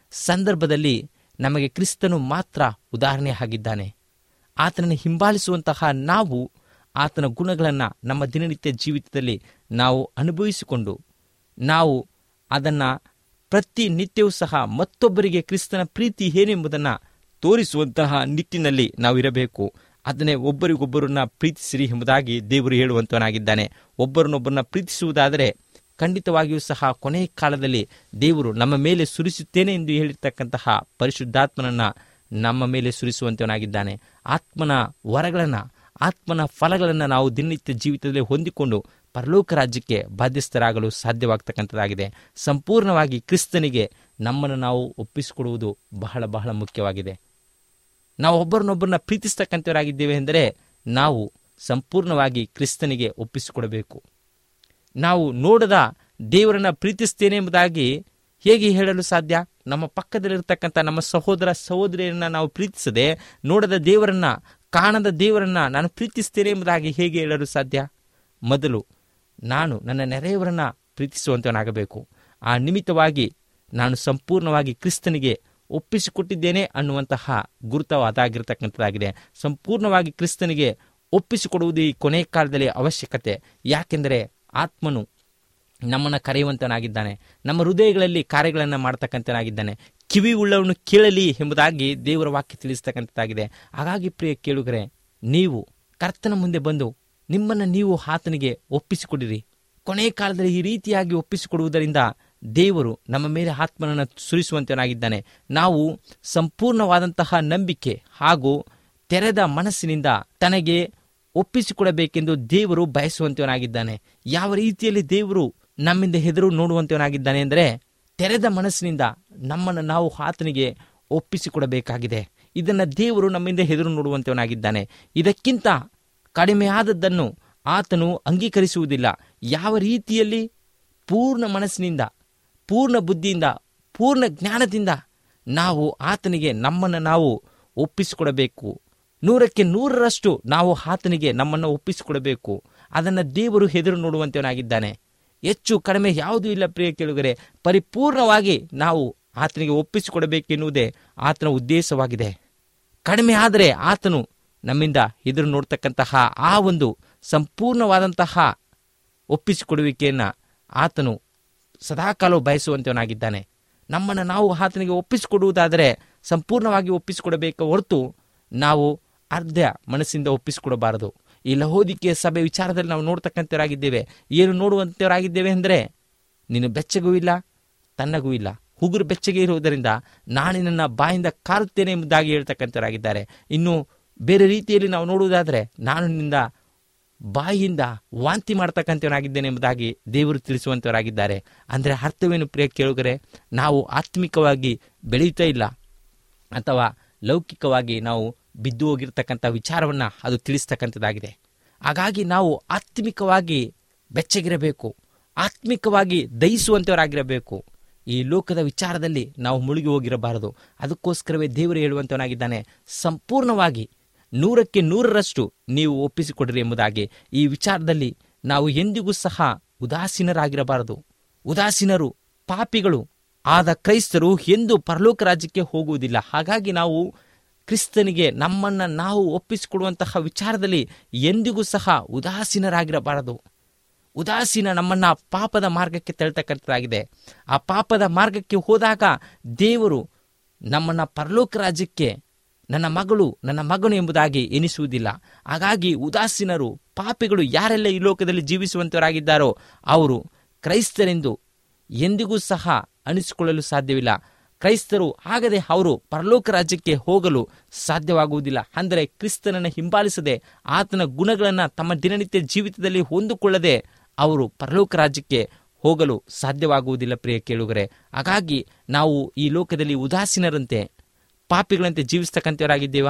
ಸಂದರ್ಭದಲ್ಲಿ ನಮಗೆ ಕ್ರಿಸ್ತನು ಮಾತ್ರ ಉದಾಹರಣೆ ಆಗಿದ್ದಾನೆ ಆತನನ್ನು ಹಿಂಬಾಲಿಸುವಂತಹ ನಾವು ಆತನ ಗುಣಗಳನ್ನು ನಮ್ಮ ದಿನನಿತ್ಯ ಜೀವಿತದಲ್ಲಿ ನಾವು ಅನುಭವಿಸಿಕೊಂಡು ನಾವು ಅದನ್ನು ಪ್ರತಿನಿತ್ಯವೂ ಸಹ ಮತ್ತೊಬ್ಬರಿಗೆ ಕ್ರಿಸ್ತನ ಪ್ರೀತಿ ಏನೆಂಬುದನ್ನು ತೋರಿಸುವಂತಹ ನಿಟ್ಟಿನಲ್ಲಿ ನಾವು ಇರಬೇಕು ಅದನ್ನೇ ಒಬ್ಬರಿಗೊಬ್ಬರನ್ನ ಪ್ರೀತಿಸಿರಿ ಎಂಬುದಾಗಿ ದೇವರು ಹೇಳುವಂತವನಾಗಿದ್ದಾನೆ ಒಬ್ಬರನ್ನೊಬ್ಬರನ್ನ ಪ್ರೀತಿಸುವುದಾದರೆ ಖಂಡಿತವಾಗಿಯೂ ಸಹ ಕೊನೆಯ ಕಾಲದಲ್ಲಿ ದೇವರು ನಮ್ಮ ಮೇಲೆ ಸುರಿಸುತ್ತೇನೆ ಎಂದು ಹೇಳಿರ್ತಕ್ಕಂತಹ ಪರಿಶುದ್ಧಾತ್ಮನನ್ನ ನಮ್ಮ ಮೇಲೆ ಸುರಿಸುವಂತವನಾಗಿದ್ದಾನೆ ಆತ್ಮನ ವರಗಳನ್ನು ಆತ್ಮನ ಫಲಗಳನ್ನು ನಾವು ದಿನನಿತ್ಯ ಜೀವಿತದಲ್ಲಿ ಹೊಂದಿಕೊಂಡು ಪರಲೋಕ ರಾಜ್ಯಕ್ಕೆ ಬಾಧ್ಯಸ್ಥರಾಗಲು ಸಾಧ್ಯವಾಗ್ತಕ್ಕಂಥದ್ದಾಗಿದೆ ಸಂಪೂರ್ಣವಾಗಿ ಕ್ರಿಸ್ತನಿಗೆ ನಮ್ಮನ್ನು ನಾವು ಒಪ್ಪಿಸಿಕೊಡುವುದು ಬಹಳ ಬಹಳ ಮುಖ್ಯವಾಗಿದೆ ನಾವು ಒಬ್ಬರನ್ನೊಬ್ಬರನ್ನ ಪ್ರೀತಿಸ್ತಕ್ಕಂಥವರಾಗಿದ್ದೇವೆ ಎಂದರೆ ನಾವು ಸಂಪೂರ್ಣವಾಗಿ ಕ್ರಿಸ್ತನಿಗೆ ಒಪ್ಪಿಸಿಕೊಡಬೇಕು ನಾವು ನೋಡದ ದೇವರನ್ನ ಪ್ರೀತಿಸ್ತೇನೆ ಎಂಬುದಾಗಿ ಹೇಗೆ ಹೇಳಲು ಸಾಧ್ಯ ನಮ್ಮ ಪಕ್ಕದಲ್ಲಿರ್ತಕ್ಕಂಥ ನಮ್ಮ ಸಹೋದರ ಸಹೋದರಿಯರನ್ನ ನಾವು ಪ್ರೀತಿಸದೆ ನೋಡದ ದೇವರನ್ನ ಕಾಣದ ದೇವರನ್ನ ನಾನು ಪ್ರೀತಿಸ್ತೇನೆ ಎಂಬುದಾಗಿ ಹೇಗೆ ಹೇಳಲು ಸಾಧ್ಯ ಮೊದಲು ನಾನು ನನ್ನ ನೆರೆಯವರನ್ನ ಪ್ರೀತಿಸುವಂತವನಾಗಬೇಕು ಆ ನಿಮಿತ್ತವಾಗಿ ನಾನು ಸಂಪೂರ್ಣವಾಗಿ ಕ್ರಿಸ್ತನಿಗೆ ಒಪ್ಪಿಸಿಕೊಟ್ಟಿದ್ದೇನೆ ಅನ್ನುವಂತಹ ಗುರುತು ಅದಾಗಿರ್ತಕ್ಕಂಥದ್ದಾಗಿದೆ ಸಂಪೂರ್ಣವಾಗಿ ಕ್ರಿಸ್ತನಿಗೆ ಒಪ್ಪಿಸಿಕೊಡುವುದು ಈ ಕೊನೆಯ ಕಾಲದಲ್ಲಿ ಅವಶ್ಯಕತೆ ಯಾಕೆಂದರೆ ಆತ್ಮನು ನಮ್ಮನ್ನು ಕರೆಯುವಂತನಾಗಿದ್ದಾನೆ ನಮ್ಮ ಹೃದಯಗಳಲ್ಲಿ ಕಾರ್ಯಗಳನ್ನು ಮಾಡ್ತಕ್ಕಂಥನಾಗಿದ್ದಾನೆ ಕಿವಿ ಉಳ್ಳವನು ಕೇಳಲಿ ಎಂಬುದಾಗಿ ದೇವರ ವಾಕ್ಯ ತಿಳಿಸ್ತಕ್ಕಂಥದ್ದಾಗಿದೆ ಹಾಗಾಗಿ ಪ್ರಿಯ ಕೇಳುಗರೆ ನೀವು ಕರ್ತನ ಮುಂದೆ ಬಂದು ನಿಮ್ಮನ್ನು ನೀವು ಆತನಿಗೆ ಒಪ್ಪಿಸಿಕೊಡಿರಿ ಕೊನೆಯ ಕಾಲದಲ್ಲಿ ಈ ರೀತಿಯಾಗಿ ಒಪ್ಪಿಸಿಕೊಡುವುದರಿಂದ ದೇವರು ನಮ್ಮ ಮೇಲೆ ಆತ್ಮನನ್ನು ಸುರಿಸುವಂತನಾಗಿದ್ದಾನೆ ನಾವು ಸಂಪೂರ್ಣವಾದಂತಹ ನಂಬಿಕೆ ಹಾಗೂ ತೆರೆದ ಮನಸ್ಸಿನಿಂದ ತನಗೆ ಒಪ್ಪಿಸಿಕೊಡಬೇಕೆಂದು ದೇವರು ಬಯಸುವಂತವನಾಗಿದ್ದಾನೆ ಯಾವ ರೀತಿಯಲ್ಲಿ ದೇವರು ನಮ್ಮಿಂದ ಹೆದರು ನೋಡುವಂತವನಾಗಿದ್ದಾನೆ ಅಂದರೆ ತೆರೆದ ಮನಸ್ಸಿನಿಂದ ನಮ್ಮನ್ನು ನಾವು ಆತನಿಗೆ ಒಪ್ಪಿಸಿಕೊಡಬೇಕಾಗಿದೆ ಇದನ್ನು ದೇವರು ನಮ್ಮಿಂದ ಹೆದರು ನೋಡುವಂತವನಾಗಿದ್ದಾನೆ ಇದಕ್ಕಿಂತ ಕಡಿಮೆಯಾದದ್ದನ್ನು ಆತನು ಅಂಗೀಕರಿಸುವುದಿಲ್ಲ ಯಾವ ರೀತಿಯಲ್ಲಿ ಪೂರ್ಣ ಮನಸ್ಸಿನಿಂದ ಪೂರ್ಣ ಬುದ್ಧಿಯಿಂದ ಪೂರ್ಣ ಜ್ಞಾನದಿಂದ ನಾವು ಆತನಿಗೆ ನಮ್ಮನ್ನು ನಾವು ಒಪ್ಪಿಸಿಕೊಡಬೇಕು ನೂರಕ್ಕೆ ನೂರರಷ್ಟು ನಾವು ಆತನಿಗೆ ನಮ್ಮನ್ನು ಒಪ್ಪಿಸಿಕೊಡಬೇಕು ಅದನ್ನು ದೇವರು ಹೆದರು ನೋಡುವಂತವನಾಗಿದ್ದಾನೆ ಹೆಚ್ಚು ಕಡಿಮೆ ಯಾವುದೂ ಇಲ್ಲ ಪ್ರಿಯ ಕೇಳುಗರೆ ಪರಿಪೂರ್ಣವಾಗಿ ನಾವು ಆತನಿಗೆ ಒಪ್ಪಿಸಿಕೊಡಬೇಕೆನ್ನುವುದೇ ಆತನ ಉದ್ದೇಶವಾಗಿದೆ ಕಡಿಮೆ ಆದರೆ ಆತನು ನಮ್ಮಿಂದ ಎದುರು ನೋಡ್ತಕ್ಕಂತಹ ಆ ಒಂದು ಸಂಪೂರ್ಣವಾದಂತಹ ಒಪ್ಪಿಸಿಕೊಡುವಿಕೆಯನ್ನು ಆತನು ಸದಾಕಾಲವು ಬಯಸುವಂತವನಾಗಿದ್ದಾನೆ ನಮ್ಮನ್ನು ನಾವು ಆತನಿಗೆ ಒಪ್ಪಿಸಿಕೊಡುವುದಾದರೆ ಸಂಪೂರ್ಣವಾಗಿ ಒಪ್ಪಿಸಿಕೊಡಬೇಕು ಹೊರತು ನಾವು ಅರ್ಧ ಮನಸ್ಸಿಂದ ಒಪ್ಪಿಸಿಕೊಡಬಾರದು ಈ ಲಹೋದಿಕೆಯ ಸಭೆ ವಿಚಾರದಲ್ಲಿ ನಾವು ನೋಡ್ತಕ್ಕಂಥವರಾಗಿದ್ದೇವೆ ಏನು ನೋಡುವಂಥವರಾಗಿದ್ದೇವೆ ಅಂದರೆ ನೀನು ಬೆಚ್ಚಗೂ ಇಲ್ಲ ತನ್ನಗೂ ಇಲ್ಲ ಹುಗುರು ಬೆಚ್ಚಗೆ ಇರುವುದರಿಂದ ನಾನು ನನ್ನ ಬಾಯಿಂದ ಕಾರುತ್ತೇನೆ ಎಂಬುದಾಗಿ ಹೇಳ್ತಕ್ಕಂಥವರಾಗಿದ್ದಾರೆ ಇನ್ನು ಬೇರೆ ರೀತಿಯಲ್ಲಿ ನಾವು ನೋಡುವುದಾದರೆ ನಾನು ನಿನ್ನಿಂದ ಬಾಯಿಯಿಂದ ವಾಂತಿ ಮಾಡ್ತಕ್ಕಂಥವನಾಗಿದ್ದೇನೆ ಎಂಬುದಾಗಿ ದೇವರು ತಿಳಿಸುವಂಥವರಾಗಿದ್ದಾರೆ ಅಂದರೆ ಅರ್ಥವೇನು ಪ್ರಿಯ ಕೇಳುಗರೆ ನಾವು ಆತ್ಮಿಕವಾಗಿ ಬೆಳೆಯುತ್ತಾ ಇಲ್ಲ ಅಥವಾ ಲೌಕಿಕವಾಗಿ ನಾವು ಬಿದ್ದು ಹೋಗಿರ್ತಕ್ಕಂಥ ವಿಚಾರವನ್ನು ಅದು ತಿಳಿಸ್ತಕ್ಕಂಥದ್ದಾಗಿದೆ ಹಾಗಾಗಿ ನಾವು ಆತ್ಮಿಕವಾಗಿ ಬೆಚ್ಚಗಿರಬೇಕು ಆತ್ಮಿಕವಾಗಿ ದಹಿಸುವಂಥವರಾಗಿರಬೇಕು ಈ ಲೋಕದ ವಿಚಾರದಲ್ಲಿ ನಾವು ಮುಳುಗಿ ಹೋಗಿರಬಾರದು ಅದಕ್ಕೋಸ್ಕರವೇ ದೇವರು ಹೇಳುವಂತವನಾಗಿದ್ದಾನೆ ಸಂಪೂರ್ಣವಾಗಿ ನೂರಕ್ಕೆ ನೂರರಷ್ಟು ನೀವು ಒಪ್ಪಿಸಿಕೊಡ್ರಿ ಎಂಬುದಾಗಿ ಈ ವಿಚಾರದಲ್ಲಿ ನಾವು ಎಂದಿಗೂ ಸಹ ಉದಾಸೀನರಾಗಿರಬಾರದು ಉದಾಸೀನರು ಪಾಪಿಗಳು ಆದ ಕ್ರೈಸ್ತರು ಎಂದು ಪರಲೋಕ ರಾಜ್ಯಕ್ಕೆ ಹೋಗುವುದಿಲ್ಲ ಹಾಗಾಗಿ ನಾವು ಕ್ರಿಸ್ತನಿಗೆ ನಮ್ಮನ್ನು ನಾವು ಒಪ್ಪಿಸಿಕೊಡುವಂತಹ ವಿಚಾರದಲ್ಲಿ ಎಂದಿಗೂ ಸಹ ಉದಾಸೀನರಾಗಿರಬಾರದು ಉದಾಸೀನ ನಮ್ಮನ್ನ ಪಾಪದ ಮಾರ್ಗಕ್ಕೆ ತಳ್ತಕ್ಕಂಥದ್ದಾಗಿದೆ ಆ ಪಾಪದ ಮಾರ್ಗಕ್ಕೆ ಹೋದಾಗ ದೇವರು ನಮ್ಮನ್ನ ಪರಲೋಕ ರಾಜ್ಯಕ್ಕೆ ನನ್ನ ಮಗಳು ನನ್ನ ಮಗನು ಎಂಬುದಾಗಿ ಎನಿಸುವುದಿಲ್ಲ ಹಾಗಾಗಿ ಉದಾಸೀನರು ಪಾಪಿಗಳು ಯಾರೆಲ್ಲ ಈ ಲೋಕದಲ್ಲಿ ಜೀವಿಸುವಂತವರಾಗಿದ್ದಾರೋ ಅವರು ಕ್ರೈಸ್ತರೆಂದು ಎಂದಿಗೂ ಸಹ ಅನಿಸಿಕೊಳ್ಳಲು ಸಾಧ್ಯವಿಲ್ಲ ಕ್ರೈಸ್ತರು ಆಗದೆ ಅವರು ಪರಲೋಕ ರಾಜ್ಯಕ್ಕೆ ಹೋಗಲು ಸಾಧ್ಯವಾಗುವುದಿಲ್ಲ ಅಂದರೆ ಕ್ರಿಸ್ತನನ್ನು ಹಿಂಬಾಲಿಸದೆ ಆತನ ಗುಣಗಳನ್ನು ತಮ್ಮ ದಿನನಿತ್ಯ ಜೀವಿತದಲ್ಲಿ ಹೊಂದಿಕೊಳ್ಳದೆ ಅವರು ಪರಲೋಕ ರಾಜ್ಯಕ್ಕೆ ಹೋಗಲು ಸಾಧ್ಯವಾಗುವುದಿಲ್ಲ ಪ್ರಿಯ ಕೇಳುಗರೆ ಹಾಗಾಗಿ ನಾವು ಈ ಲೋಕದಲ್ಲಿ ಉದಾಸೀನರಂತೆ ಪಾಪಿಗಳಂತೆ ಜೀವಿಸ್ತಕ್ಕಂಥವರಾಗಿದ್ದೇವಾ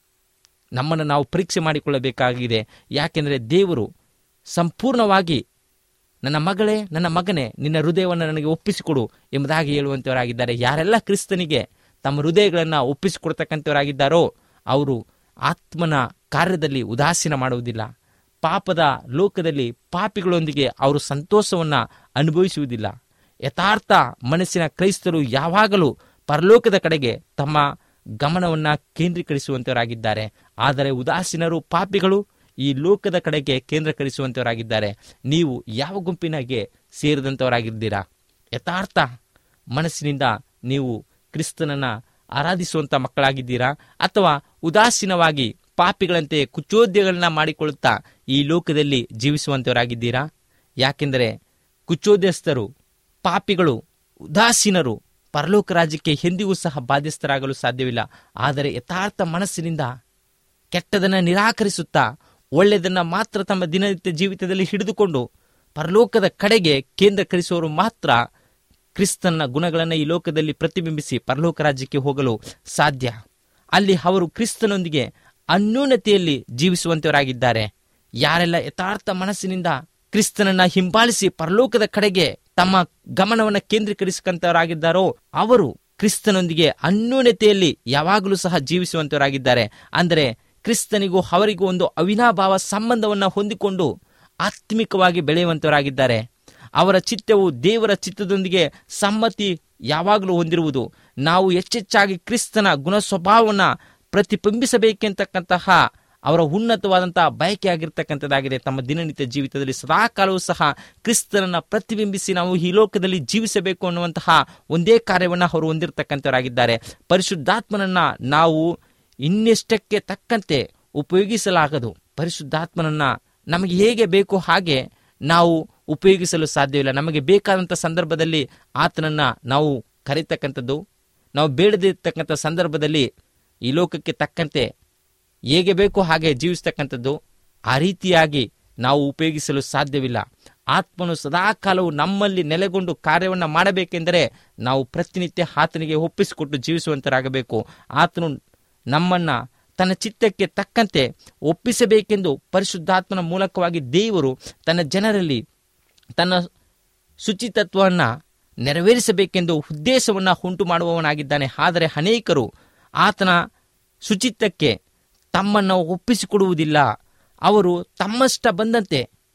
ನಮ್ಮನ್ನು ನಾವು ಪರೀಕ್ಷೆ ಮಾಡಿಕೊಳ್ಳಬೇಕಾಗಿದೆ ಯಾಕೆಂದರೆ ದೇವರು ಸಂಪೂರ್ಣವಾಗಿ ನನ್ನ ಮಗಳೇ ನನ್ನ ಮಗನೇ ನಿನ್ನ ಹೃದಯವನ್ನು ನನಗೆ ಒಪ್ಪಿಸಿಕೊಡು ಎಂಬುದಾಗಿ ಹೇಳುವಂಥವರಾಗಿದ್ದಾರೆ ಯಾರೆಲ್ಲ ಕ್ರಿಸ್ತನಿಗೆ ತಮ್ಮ ಹೃದಯಗಳನ್ನು ಒಪ್ಪಿಸಿಕೊಡ್ತಕ್ಕಂಥವರಾಗಿದ್ದಾರೋ ಅವರು ಆತ್ಮನ ಕಾರ್ಯದಲ್ಲಿ ಉದಾಸೀನ ಮಾಡುವುದಿಲ್ಲ ಪಾಪದ ಲೋಕದಲ್ಲಿ ಪಾಪಿಗಳೊಂದಿಗೆ ಅವರು ಸಂತೋಷವನ್ನು ಅನುಭವಿಸುವುದಿಲ್ಲ ಯಥಾರ್ಥ ಮನಸ್ಸಿನ ಕ್ರೈಸ್ತರು ಯಾವಾಗಲೂ ಪರಲೋಕದ ಕಡೆಗೆ ತಮ್ಮ ಗಮನವನ್ನ ಕೇಂದ್ರೀಕರಿಸುವಂತವರಾಗಿದ್ದಾರೆ ಆದರೆ ಉದಾಸೀನರು ಪಾಪಿಗಳು ಈ ಲೋಕದ ಕಡೆಗೆ ಕೇಂದ್ರೀಕರಿಸುವಂತವರಾಗಿದ್ದಾರೆ ನೀವು ಯಾವ ಗುಂಪಿನಾಗೆ ಸೇರಿದಂಥವರಾಗಿದ್ದೀರಾ ಯಥಾರ್ಥ ಮನಸ್ಸಿನಿಂದ ನೀವು ಕ್ರಿಸ್ತನನ್ನ ಆರಾಧಿಸುವಂತ ಮಕ್ಕಳಾಗಿದ್ದೀರಾ ಅಥವಾ ಉದಾಸೀನವಾಗಿ ಪಾಪಿಗಳಂತೆ ಕುಚೋದ್ಯಗಳನ್ನ ಮಾಡಿಕೊಳ್ಳುತ್ತಾ ಈ ಲೋಕದಲ್ಲಿ ಜೀವಿಸುವಂತವರಾಗಿದ್ದೀರಾ ಯಾಕೆಂದರೆ ಕುಚೋದ್ಯಸ್ಥರು ಪಾಪಿಗಳು ಉದಾಸೀನರು ಪರಲೋಕ ರಾಜ್ಯಕ್ಕೆ ಎಂದಿಗೂ ಸಹ ಬಾಧ್ಯಸ್ಥರಾಗಲು ಸಾಧ್ಯವಿಲ್ಲ ಆದರೆ ಯಥಾರ್ಥ ಮನಸ್ಸಿನಿಂದ ಕೆಟ್ಟದನ್ನ ನಿರಾಕರಿಸುತ್ತಾ ಒಳ್ಳೆಯದನ್ನ ಮಾತ್ರ ತಮ್ಮ ದಿನನಿತ್ಯ ಜೀವಿತದಲ್ಲಿ ಹಿಡಿದುಕೊಂಡು ಪರಲೋಕದ ಕಡೆಗೆ ಕೇಂದ್ರೀಕರಿಸುವವರು ಮಾತ್ರ ಕ್ರಿಸ್ತನ ಗುಣಗಳನ್ನು ಈ ಲೋಕದಲ್ಲಿ ಪ್ರತಿಬಿಂಬಿಸಿ ಪರಲೋಕ ರಾಜ್ಯಕ್ಕೆ ಹೋಗಲು ಸಾಧ್ಯ ಅಲ್ಲಿ ಅವರು ಕ್ರಿಸ್ತನೊಂದಿಗೆ ಅನ್ಯೂನತೆಯಲ್ಲಿ ಜೀವಿಸುವಂತವರಾಗಿದ್ದಾರೆ ಯಾರೆಲ್ಲ ಯಥಾರ್ಥ ಮನಸ್ಸಿನಿಂದ ಕ್ರಿಸ್ತನನ್ನ ಹಿಂಬಾಲಿಸಿ ಪರಲೋಕದ ಕಡೆಗೆ ತಮ್ಮ ಗಮನವನ್ನು ಕೇಂದ್ರೀಕರಿಸಿಕೊಂತವರಾಗಿದ್ದಾರೋ ಅವರು ಕ್ರಿಸ್ತನೊಂದಿಗೆ ಅನ್ಯೂನತೆಯಲ್ಲಿ ಯಾವಾಗಲೂ ಸಹ ಜೀವಿಸುವಂತವರಾಗಿದ್ದಾರೆ ಅಂದರೆ ಕ್ರಿಸ್ತನಿಗೂ ಅವರಿಗೂ ಒಂದು ಅವಿನಾಭಾವ ಸಂಬಂಧವನ್ನು ಹೊಂದಿಕೊಂಡು ಆತ್ಮಿಕವಾಗಿ ಬೆಳೆಯುವಂತವರಾಗಿದ್ದಾರೆ ಅವರ ಚಿತ್ತವು ದೇವರ ಚಿತ್ತದೊಂದಿಗೆ ಸಮ್ಮತಿ ಯಾವಾಗಲೂ ಹೊಂದಿರುವುದು ನಾವು ಹೆಚ್ಚೆಚ್ಚಾಗಿ ಕ್ರಿಸ್ತನ ಗುಣ ಸ್ವಭಾವವನ್ನು ಪ್ರತಿಬಿಂಬಿಸಬೇಕೆಂತಕ್ಕಂತಹ ಅವರ ಉನ್ನತವಾದಂತಹ ಬಯಕೆ ಆಗಿರ್ತಕ್ಕಂಥದ್ದಾಗಿದೆ ತಮ್ಮ ದಿನನಿತ್ಯ ಜೀವಿತದಲ್ಲಿ ಸದಾಕಾಲವೂ ಸಹ ಕ್ರಿಸ್ತನನ್ನ ಪ್ರತಿಬಿಂಬಿಸಿ ನಾವು ಈ ಲೋಕದಲ್ಲಿ ಜೀವಿಸಬೇಕು ಅನ್ನುವಂತಹ ಒಂದೇ ಕಾರ್ಯವನ್ನು ಅವರು ಹೊಂದಿರತಕ್ಕಂಥವರಾಗಿದ್ದಾರೆ ಪರಿಶುದ್ಧಾತ್ಮನನ್ನ ನಾವು ಇನ್ನೆಷ್ಟಕ್ಕೆ ತಕ್ಕಂತೆ ಉಪಯೋಗಿಸಲಾಗದು ಪರಿಶುದ್ಧಾತ್ಮನನ್ನ ನಮಗೆ ಹೇಗೆ ಬೇಕು ಹಾಗೆ ನಾವು ಉಪಯೋಗಿಸಲು ಸಾಧ್ಯವಿಲ್ಲ ನಮಗೆ ಬೇಕಾದಂಥ ಸಂದರ್ಭದಲ್ಲಿ ಆತನನ್ನ ನಾವು ಕರೀತಕ್ಕಂಥದ್ದು ನಾವು ಬೇಡದಿರ್ತಕ್ಕಂಥ ಸಂದರ್ಭದಲ್ಲಿ ಈ ಲೋಕಕ್ಕೆ ತಕ್ಕಂತೆ ಹೇಗೆ ಬೇಕೋ ಹಾಗೆ ಜೀವಿಸ್ತಕ್ಕಂಥದ್ದು ಆ ರೀತಿಯಾಗಿ ನಾವು ಉಪಯೋಗಿಸಲು ಸಾಧ್ಯವಿಲ್ಲ ಆತ್ಮನು ಸದಾಕಾಲವು ನಮ್ಮಲ್ಲಿ ನೆಲೆಗೊಂಡು ಕಾರ್ಯವನ್ನು ಮಾಡಬೇಕೆಂದರೆ ನಾವು ಪ್ರತಿನಿತ್ಯ ಆತನಿಗೆ ಒಪ್ಪಿಸಿಕೊಟ್ಟು ಜೀವಿಸುವಂತರಾಗಬೇಕು ಆತನು ನಮ್ಮನ್ನ ತನ್ನ ಚಿತ್ತಕ್ಕೆ ತಕ್ಕಂತೆ ಒಪ್ಪಿಸಬೇಕೆಂದು ಪರಿಶುದ್ಧಾತ್ಮನ ಮೂಲಕವಾಗಿ ದೇವರು ತನ್ನ ಜನರಲ್ಲಿ ತನ್ನ ಶುಚಿತತ್ವವನ್ನು ನೆರವೇರಿಸಬೇಕೆಂದು ಉದ್ದೇಶವನ್ನು ಉಂಟು ಮಾಡುವವನಾಗಿದ್ದಾನೆ ಆದರೆ ಅನೇಕರು ಆತನ ಶುಚಿತ್ವಕ್ಕೆ ತಮ್ಮನ್ನು ಒಪ್ಪಿಸಿಕೊಡುವುದಿಲ್ಲ ಅವರು ತಮ್ಮಷ್ಟ ಬಂದಂತೆ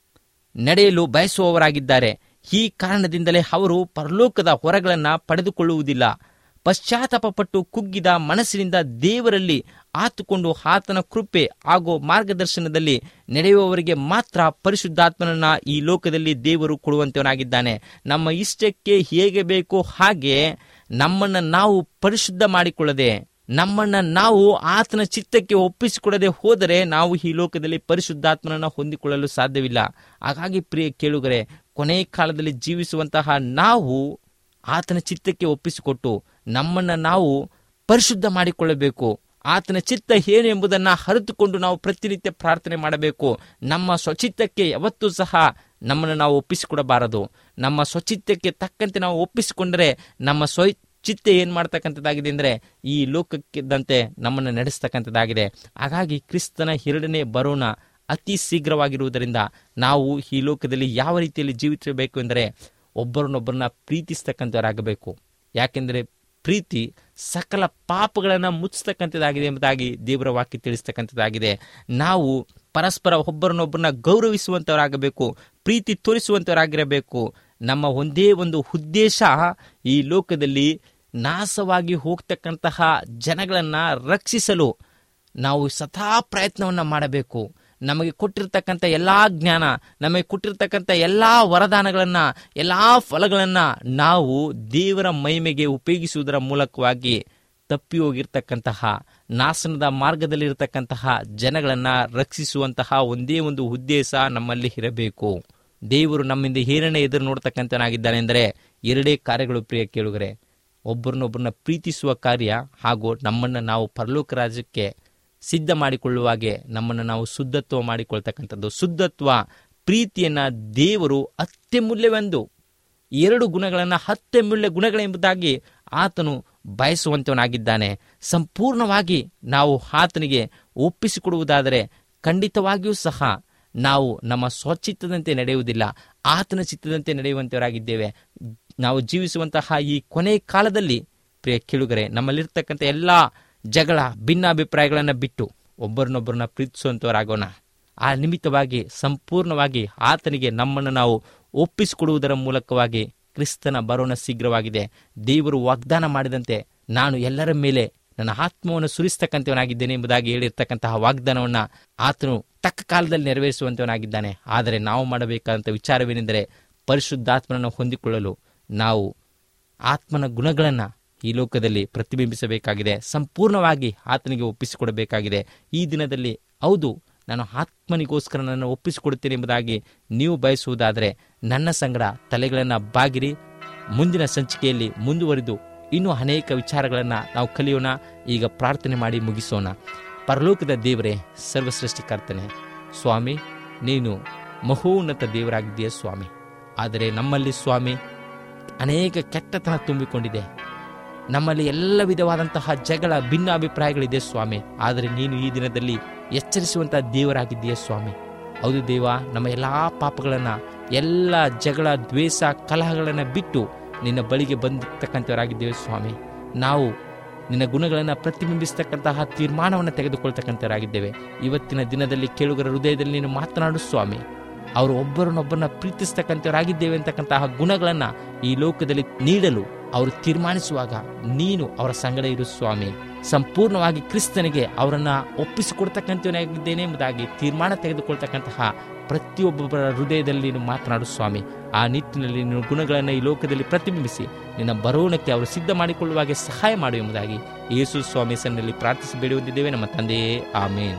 ನಡೆಯಲು ಬಯಸುವವರಾಗಿದ್ದಾರೆ ಈ ಕಾರಣದಿಂದಲೇ ಅವರು ಪರಲೋಕದ ಹೊರಗಳನ್ನು ಪಡೆದುಕೊಳ್ಳುವುದಿಲ್ಲ ಪಶ್ಚಾತ್ತಾಪಪಟ್ಟು ಕುಗ್ಗಿದ ಮನಸ್ಸಿನಿಂದ ದೇವರಲ್ಲಿ ಆತುಕೊಂಡು ಆತನ ಕೃಪೆ ಹಾಗೂ ಮಾರ್ಗದರ್ಶನದಲ್ಲಿ ನಡೆಯುವವರಿಗೆ ಮಾತ್ರ ಪರಿಶುದ್ಧಾತ್ಮನನ್ನ ಈ ಲೋಕದಲ್ಲಿ ದೇವರು ಕೊಡುವಂತವನಾಗಿದ್ದಾನೆ ನಮ್ಮ ಇಷ್ಟಕ್ಕೆ ಹೇಗೆ ಬೇಕೋ ಹಾಗೆ ನಮ್ಮನ್ನು ನಾವು ಪರಿಶುದ್ಧ ಮಾಡಿಕೊಳ್ಳದೆ ನಮ್ಮನ್ನ ನಾವು ಆತನ ಚಿತ್ತಕ್ಕೆ ಒಪ್ಪಿಸಿಕೊಡದೆ ಹೋದರೆ ನಾವು ಈ ಲೋಕದಲ್ಲಿ ಪರಿಶುದ್ಧಾತ್ಮನನ್ನ ಹೊಂದಿಕೊಳ್ಳಲು ಸಾಧ್ಯವಿಲ್ಲ ಹಾಗಾಗಿ ಪ್ರಿಯ ಕೇಳುಗರೆ ಕೊನೆ ಕಾಲದಲ್ಲಿ ಜೀವಿಸುವಂತಹ ನಾವು ಆತನ ಚಿತ್ತಕ್ಕೆ ಒಪ್ಪಿಸಿಕೊಟ್ಟು ನಮ್ಮನ್ನ ನಾವು ಪರಿಶುದ್ಧ ಮಾಡಿಕೊಳ್ಳಬೇಕು ಆತನ ಚಿತ್ತ ಏನು ಎಂಬುದನ್ನು ಅರಿತುಕೊಂಡು ನಾವು ಪ್ರತಿನಿತ್ಯ ಪ್ರಾರ್ಥನೆ ಮಾಡಬೇಕು ನಮ್ಮ ಸ್ವಚಿತ್ತಕ್ಕೆ ಯಾವತ್ತೂ ಸಹ ನಮ್ಮನ್ನು ನಾವು ಒಪ್ಪಿಸಿಕೊಡಬಾರದು ನಮ್ಮ ಸ್ವಚಿತ್ತಕ್ಕೆ ತಕ್ಕಂತೆ ನಾವು ಒಪ್ಪಿಸಿಕೊಂಡರೆ ನಮ್ಮ ಸ್ವ ಚಿತ್ತ ಏನು ಮಾಡ್ತಕ್ಕಂಥದ್ದಾಗಿದೆ ಅಂದರೆ ಈ ಲೋಕಕ್ಕಿದ್ದಂತೆ ನಮ್ಮನ್ನು ನಡೆಸ್ತಕ್ಕಂಥದ್ದಾಗಿದೆ ಹಾಗಾಗಿ ಕ್ರಿಸ್ತನ ಎರಡನೇ ಬರೋಣ ಅತಿ ಶೀಘ್ರವಾಗಿರುವುದರಿಂದ ನಾವು ಈ ಲೋಕದಲ್ಲಿ ಯಾವ ರೀತಿಯಲ್ಲಿ ಜೀವಿಸಬೇಕು ಎಂದರೆ ಒಬ್ಬರನ್ನೊಬ್ಬರನ್ನ ಪ್ರೀತಿಸ್ತಕ್ಕಂಥವರಾಗಬೇಕು ಯಾಕೆಂದರೆ ಪ್ರೀತಿ ಸಕಲ ಪಾಪಗಳನ್ನು ಮುಚ್ಚತಕ್ಕಂಥದ್ದಾಗಿದೆ ಎಂಬುದಾಗಿ ದೇವರ ವಾಕ್ಯ ತಿಳಿಸ್ತಕ್ಕಂಥದ್ದಾಗಿದೆ ನಾವು ಪರಸ್ಪರ ಒಬ್ಬರನ್ನೊಬ್ಬರನ್ನ ಗೌರವಿಸುವಂಥವರಾಗಬೇಕು ಪ್ರೀತಿ ತೋರಿಸುವಂಥವರಾಗಿರಬೇಕು ನಮ್ಮ ಒಂದೇ ಒಂದು ಉದ್ದೇಶ ಈ ಲೋಕದಲ್ಲಿ ನಾಶವಾಗಿ ಹೋಗ್ತಕ್ಕಂತಹ ಜನಗಳನ್ನು ರಕ್ಷಿಸಲು ನಾವು ಸದಾ ಪ್ರಯತ್ನವನ್ನು ಮಾಡಬೇಕು ನಮಗೆ ಕೊಟ್ಟಿರ್ತಕ್ಕಂಥ ಎಲ್ಲ ಜ್ಞಾನ ನಮಗೆ ಕೊಟ್ಟಿರ್ತಕ್ಕಂಥ ಎಲ್ಲ ವರದಾನಗಳನ್ನು ಎಲ್ಲ ಫಲಗಳನ್ನು ನಾವು ದೇವರ ಮಹಿಮೆಗೆ ಉಪಯೋಗಿಸುವುದರ ಮೂಲಕವಾಗಿ ತಪ್ಪಿ ಹೋಗಿರ್ತಕ್ಕಂತಹ ನಾಶನದ ಮಾರ್ಗದಲ್ಲಿರ್ತಕ್ಕಂತಹ ಜನಗಳನ್ನು ರಕ್ಷಿಸುವಂತಹ ಒಂದೇ ಒಂದು ಉದ್ದೇಶ ನಮ್ಮಲ್ಲಿ ಇರಬೇಕು ದೇವರು ನಮ್ಮಿಂದ ಏನನ್ನೇ ಎದುರು ನೋಡ್ತಕ್ಕಂಥನಾಗಿದ್ದಾನೆ ಎಂದರೆ ಎರಡೇ ಕಾರ್ಯಗಳು ಪ್ರಿಯ ಕೇಳುಗರೆ ಒಬ್ಬರನ್ನೊಬ್ಬರನ್ನ ಪ್ರೀತಿಸುವ ಕಾರ್ಯ ಹಾಗೂ ನಮ್ಮನ್ನು ನಾವು ಪರಲೋಕ ರಾಜ್ಯಕ್ಕೆ ಸಿದ್ಧ ಮಾಡಿಕೊಳ್ಳುವಾಗೆ ನಮ್ಮನ್ನು ನಾವು ಶುದ್ಧತ್ವ ಮಾಡಿಕೊಳ್ತಕ್ಕಂಥದ್ದು ಶುದ್ಧತ್ವ ಪ್ರೀತಿಯನ್ನ ದೇವರು ಅತ್ಯಮೂಲ್ಯವೆಂದು ಎರಡು ಗುಣಗಳನ್ನು ಅತ್ಯಮೂಲ್ಯ ಗುಣಗಳೆಂಬುದಾಗಿ ಆತನು ಬಯಸುವಂತವನಾಗಿದ್ದಾನೆ ಸಂಪೂರ್ಣವಾಗಿ ನಾವು ಆತನಿಗೆ ಒಪ್ಪಿಸಿಕೊಡುವುದಾದರೆ ಖಂಡಿತವಾಗಿಯೂ ಸಹ ನಾವು ನಮ್ಮ ಸ್ವಚಿತ್ತದಂತೆ ನಡೆಯುವುದಿಲ್ಲ ಆತನ ಚಿತ್ತದಂತೆ ನಡೆಯುವಂತವರಾಗಿದ್ದೇವೆ ನಾವು ಜೀವಿಸುವಂತಹ ಈ ಕೊನೆ ಕಾಲದಲ್ಲಿ ಪ್ರಿಯ ಕೇಳುಗರೆ ನಮ್ಮಲ್ಲಿರ್ತಕ್ಕಂಥ ಎಲ್ಲ ಜಗಳ ಭಿನ್ನಾಭಿಪ್ರಾಯಗಳನ್ನು ಬಿಟ್ಟು ಒಬ್ಬರನ್ನೊಬ್ಬರನ್ನ ಪ್ರೀತಿಸುವಂತವರಾಗೋಣ ಆ ನಿಮಿತ್ತವಾಗಿ ಸಂಪೂರ್ಣವಾಗಿ ಆತನಿಗೆ ನಮ್ಮನ್ನು ನಾವು ಒಪ್ಪಿಸಿಕೊಡುವುದರ ಮೂಲಕವಾಗಿ ಕ್ರಿಸ್ತನ ಬರೋಣ ಶೀಘ್ರವಾಗಿದೆ ದೇವರು ವಾಗ್ದಾನ ಮಾಡಿದಂತೆ ನಾನು ಎಲ್ಲರ ಮೇಲೆ ನನ್ನ ಆತ್ಮವನ್ನು ಸುರಿಸ್ತಕ್ಕಂಥವನಾಗಿದ್ದೇನೆ ಎಂಬುದಾಗಿ ಹೇಳಿರ್ತಕ್ಕಂತಹ ವಾಗ್ದಾನವನ್ನು ಆತನು ತಕ್ಕ ಕಾಲದಲ್ಲಿ ನೆರವೇರಿಸುವಂತವನಾಗಿದ್ದಾನೆ ಆದರೆ ನಾವು ಮಾಡಬೇಕಾದಂಥ ವಿಚಾರವೇನೆಂದರೆ ಪರಿಶುದ್ಧಾತ್ಮನನ್ನು ಹೊಂದಿಕೊಳ್ಳಲು ನಾವು ಆತ್ಮನ ಗುಣಗಳನ್ನು ಈ ಲೋಕದಲ್ಲಿ ಪ್ರತಿಬಿಂಬಿಸಬೇಕಾಗಿದೆ ಸಂಪೂರ್ಣವಾಗಿ ಆತನಿಗೆ ಒಪ್ಪಿಸಿಕೊಡಬೇಕಾಗಿದೆ ಈ ದಿನದಲ್ಲಿ ಹೌದು ನಾನು ಆತ್ಮನಿಗೋಸ್ಕರ ನನ್ನ ಒಪ್ಪಿಸಿಕೊಡುತ್ತೇನೆ ಎಂಬುದಾಗಿ ನೀವು ಬಯಸುವುದಾದರೆ ನನ್ನ ಸಂಗಡ ತಲೆಗಳನ್ನು ಬಾಗಿರಿ ಮುಂದಿನ ಸಂಚಿಕೆಯಲ್ಲಿ ಮುಂದುವರಿದು ಇನ್ನೂ ಅನೇಕ ವಿಚಾರಗಳನ್ನು ನಾವು ಕಲಿಯೋಣ ಈಗ ಪ್ರಾರ್ಥನೆ ಮಾಡಿ ಮುಗಿಸೋಣ ಪರಲೋಕದ ದೇವರೇ ಸರ್ವಸೃಷ್ಟಿಕರ್ತನೆ ಸ್ವಾಮಿ ನೀನು ಮಹೋನ್ನತ ದೇವರಾಗಿದ್ದೀಯ ಸ್ವಾಮಿ ಆದರೆ ನಮ್ಮಲ್ಲಿ ಸ್ವಾಮಿ ಅನೇಕ ಕೆಟ್ಟತನ ತುಂಬಿಕೊಂಡಿದೆ ನಮ್ಮಲ್ಲಿ ಎಲ್ಲ ವಿಧವಾದಂತಹ ಜಗಳ ಭಿನ್ನ ಅಭಿಪ್ರಾಯಗಳಿದೆ ಸ್ವಾಮಿ ಆದರೆ ನೀನು ಈ ದಿನದಲ್ಲಿ ಎಚ್ಚರಿಸುವಂತಹ ದೇವರಾಗಿದ್ದೀಯ ಸ್ವಾಮಿ ಹೌದು ದೇವ ನಮ್ಮ ಎಲ್ಲ ಪಾಪಗಳನ್ನು ಎಲ್ಲ ಜಗಳ ದ್ವೇಷ ಕಲಹಗಳನ್ನು ಬಿಟ್ಟು ನಿನ್ನ ಬಳಿಗೆ ಬಂದಿರ್ತಕ್ಕಂಥವರಾಗಿದ್ದೇವೆ ಸ್ವಾಮಿ ನಾವು ನಿನ್ನ ಗುಣಗಳನ್ನು ಪ್ರತಿಬಿಂಬಿಸ್ತಕ್ಕಂತಹ ತೀರ್ಮಾನವನ್ನು ತೆಗೆದುಕೊಳ್ತಕ್ಕಂಥವರಾಗಿದ್ದೇವೆ ಇವತ್ತಿನ ದಿನದಲ್ಲಿ ಕೇಳುಗರ ಹೃದಯದಲ್ಲಿ ನೀನು ಮಾತನಾಡು ಸ್ವಾಮಿ ಅವರು ಒಬ್ಬರನ್ನೊಬ್ಬರನ್ನ ಪ್ರೀತಿಸ್ತಕ್ಕಂಥವರಾಗಿದ್ದೇವೆ ಅಂತಕ್ಕಂತಹ ಗುಣಗಳನ್ನು ಈ ಲೋಕದಲ್ಲಿ ನೀಡಲು ಅವರು ತೀರ್ಮಾನಿಸುವಾಗ ನೀನು ಅವರ ಸಂಗಡ ಇರು ಸ್ವಾಮಿ ಸಂಪೂರ್ಣವಾಗಿ ಕ್ರಿಸ್ತನಿಗೆ ಅವರನ್ನ ಒಪ್ಪಿಸಿಕೊಡ್ತಕ್ಕಂಥವನಾಗಿದ್ದೇನೆ ಎಂಬುದಾಗಿ ತೀರ್ಮಾನ ತೆಗೆದುಕೊಳ್ತಕ್ಕಂತಹ ಪ್ರತಿಯೊಬ್ಬೊಬ್ಬರ ಹೃದಯದಲ್ಲಿ ನೀನು ಮಾತನಾಡು ಸ್ವಾಮಿ ಆ ನಿಟ್ಟಿನಲ್ಲಿ ನೀನು ಗುಣಗಳನ್ನು ಈ ಲೋಕದಲ್ಲಿ ಪ್ರತಿಬಿಂಬಿಸಿ ನಿನ್ನ ಬರೋಣಕ್ಕೆ ಅವರು ಸಿದ್ಧ ಮಾಡಿಕೊಳ್ಳುವಾಗೆ ಸಹಾಯ ಮಾಡು ಎಂಬುದಾಗಿ ಯೇಸು ಸ್ವಾಮಿ ಸನ್ನಲ್ಲಿ ಪ್ರಾರ್ಥಿಸಿ ಬೇಡಿ ಹೊಂದಿದ್ದೇವೆ ನಮ್ಮ ತಂದೆಯೇ ಆಮೇನ್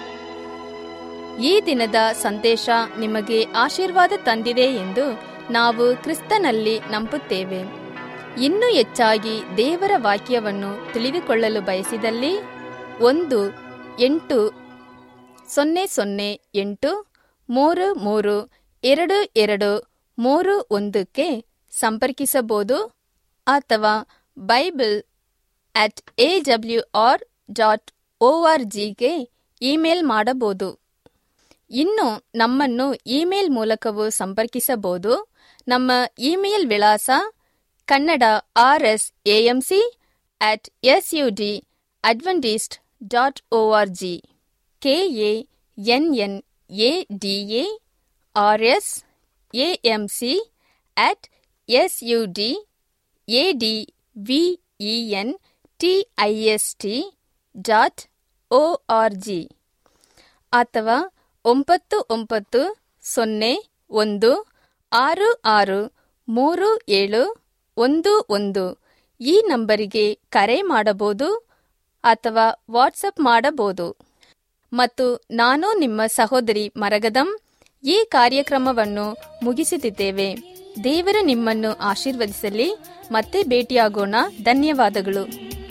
ಈ ದಿನದ ಸಂದೇಶ ನಿಮಗೆ ಆಶೀರ್ವಾದ ತಂದಿದೆ ಎಂದು ನಾವು ಕ್ರಿಸ್ತನಲ್ಲಿ ನಂಬುತ್ತೇವೆ ಇನ್ನೂ ಹೆಚ್ಚಾಗಿ ದೇವರ ವಾಕ್ಯವನ್ನು ತಿಳಿದುಕೊಳ್ಳಲು ಬಯಸಿದಲ್ಲಿ ಒಂದು ಎಂಟು ಸೊನ್ನೆ ಸೊನ್ನೆ ಎಂಟು ಮೂರು ಮೂರು ಎರಡು ಎರಡು ಮೂರು ಒಂದಕ್ಕೆ ಸಂಪರ್ಕಿಸಬಹುದು ಅಥವಾ Bible at A W R dot O R ಜಿಗೆ ಇಮೇಲ್ ಮಾಡಬಹುದು ಇನ್ನು ನಮ್ಮನ್ನು ಇಮೇಲ್ ಮೂಲಕವೂ ಸಂಪರ್ಕಿಸಬಹುದು ನಮ್ಮ ಇಮೇಲ್ ವಿಳಾಸ Kannada R S A M C at S U D Adventist dot O R G K A N N A D A R S A M C at S U D A D V E N T I S T dot O R G ಅಥವಾ ಒಂಬತ್ತು ಒಂಬತ್ತು ಸೊನ್ನೆ ಒಂದು ಆರು ಆರು ಮೂರು ಏಳು ಒಂದು ಒಂದು ಈ ನಂಬರಿಗೆ ಕರೆ ಮಾಡಬಹುದು ಅಥವಾ ವಾಟ್ಸಪ್ ಮಾಡಬಹುದು ಮತ್ತು ನಾನು ನಿಮ್ಮ ಸಹೋದರಿ ಮರಗದಂ ಈ ಕಾರ್ಯಕ್ರಮವನ್ನು ಮುಗಿಸುತ್ತಿದ್ದೇವೆ ದೇವರು ನಿಮ್ಮನ್ನು ಆಶೀರ್ವದಿಸಲಿ ಮತ್ತೆ ಭೇಟಿಯಾಗೋಣ ಧನ್ಯವಾದಗಳು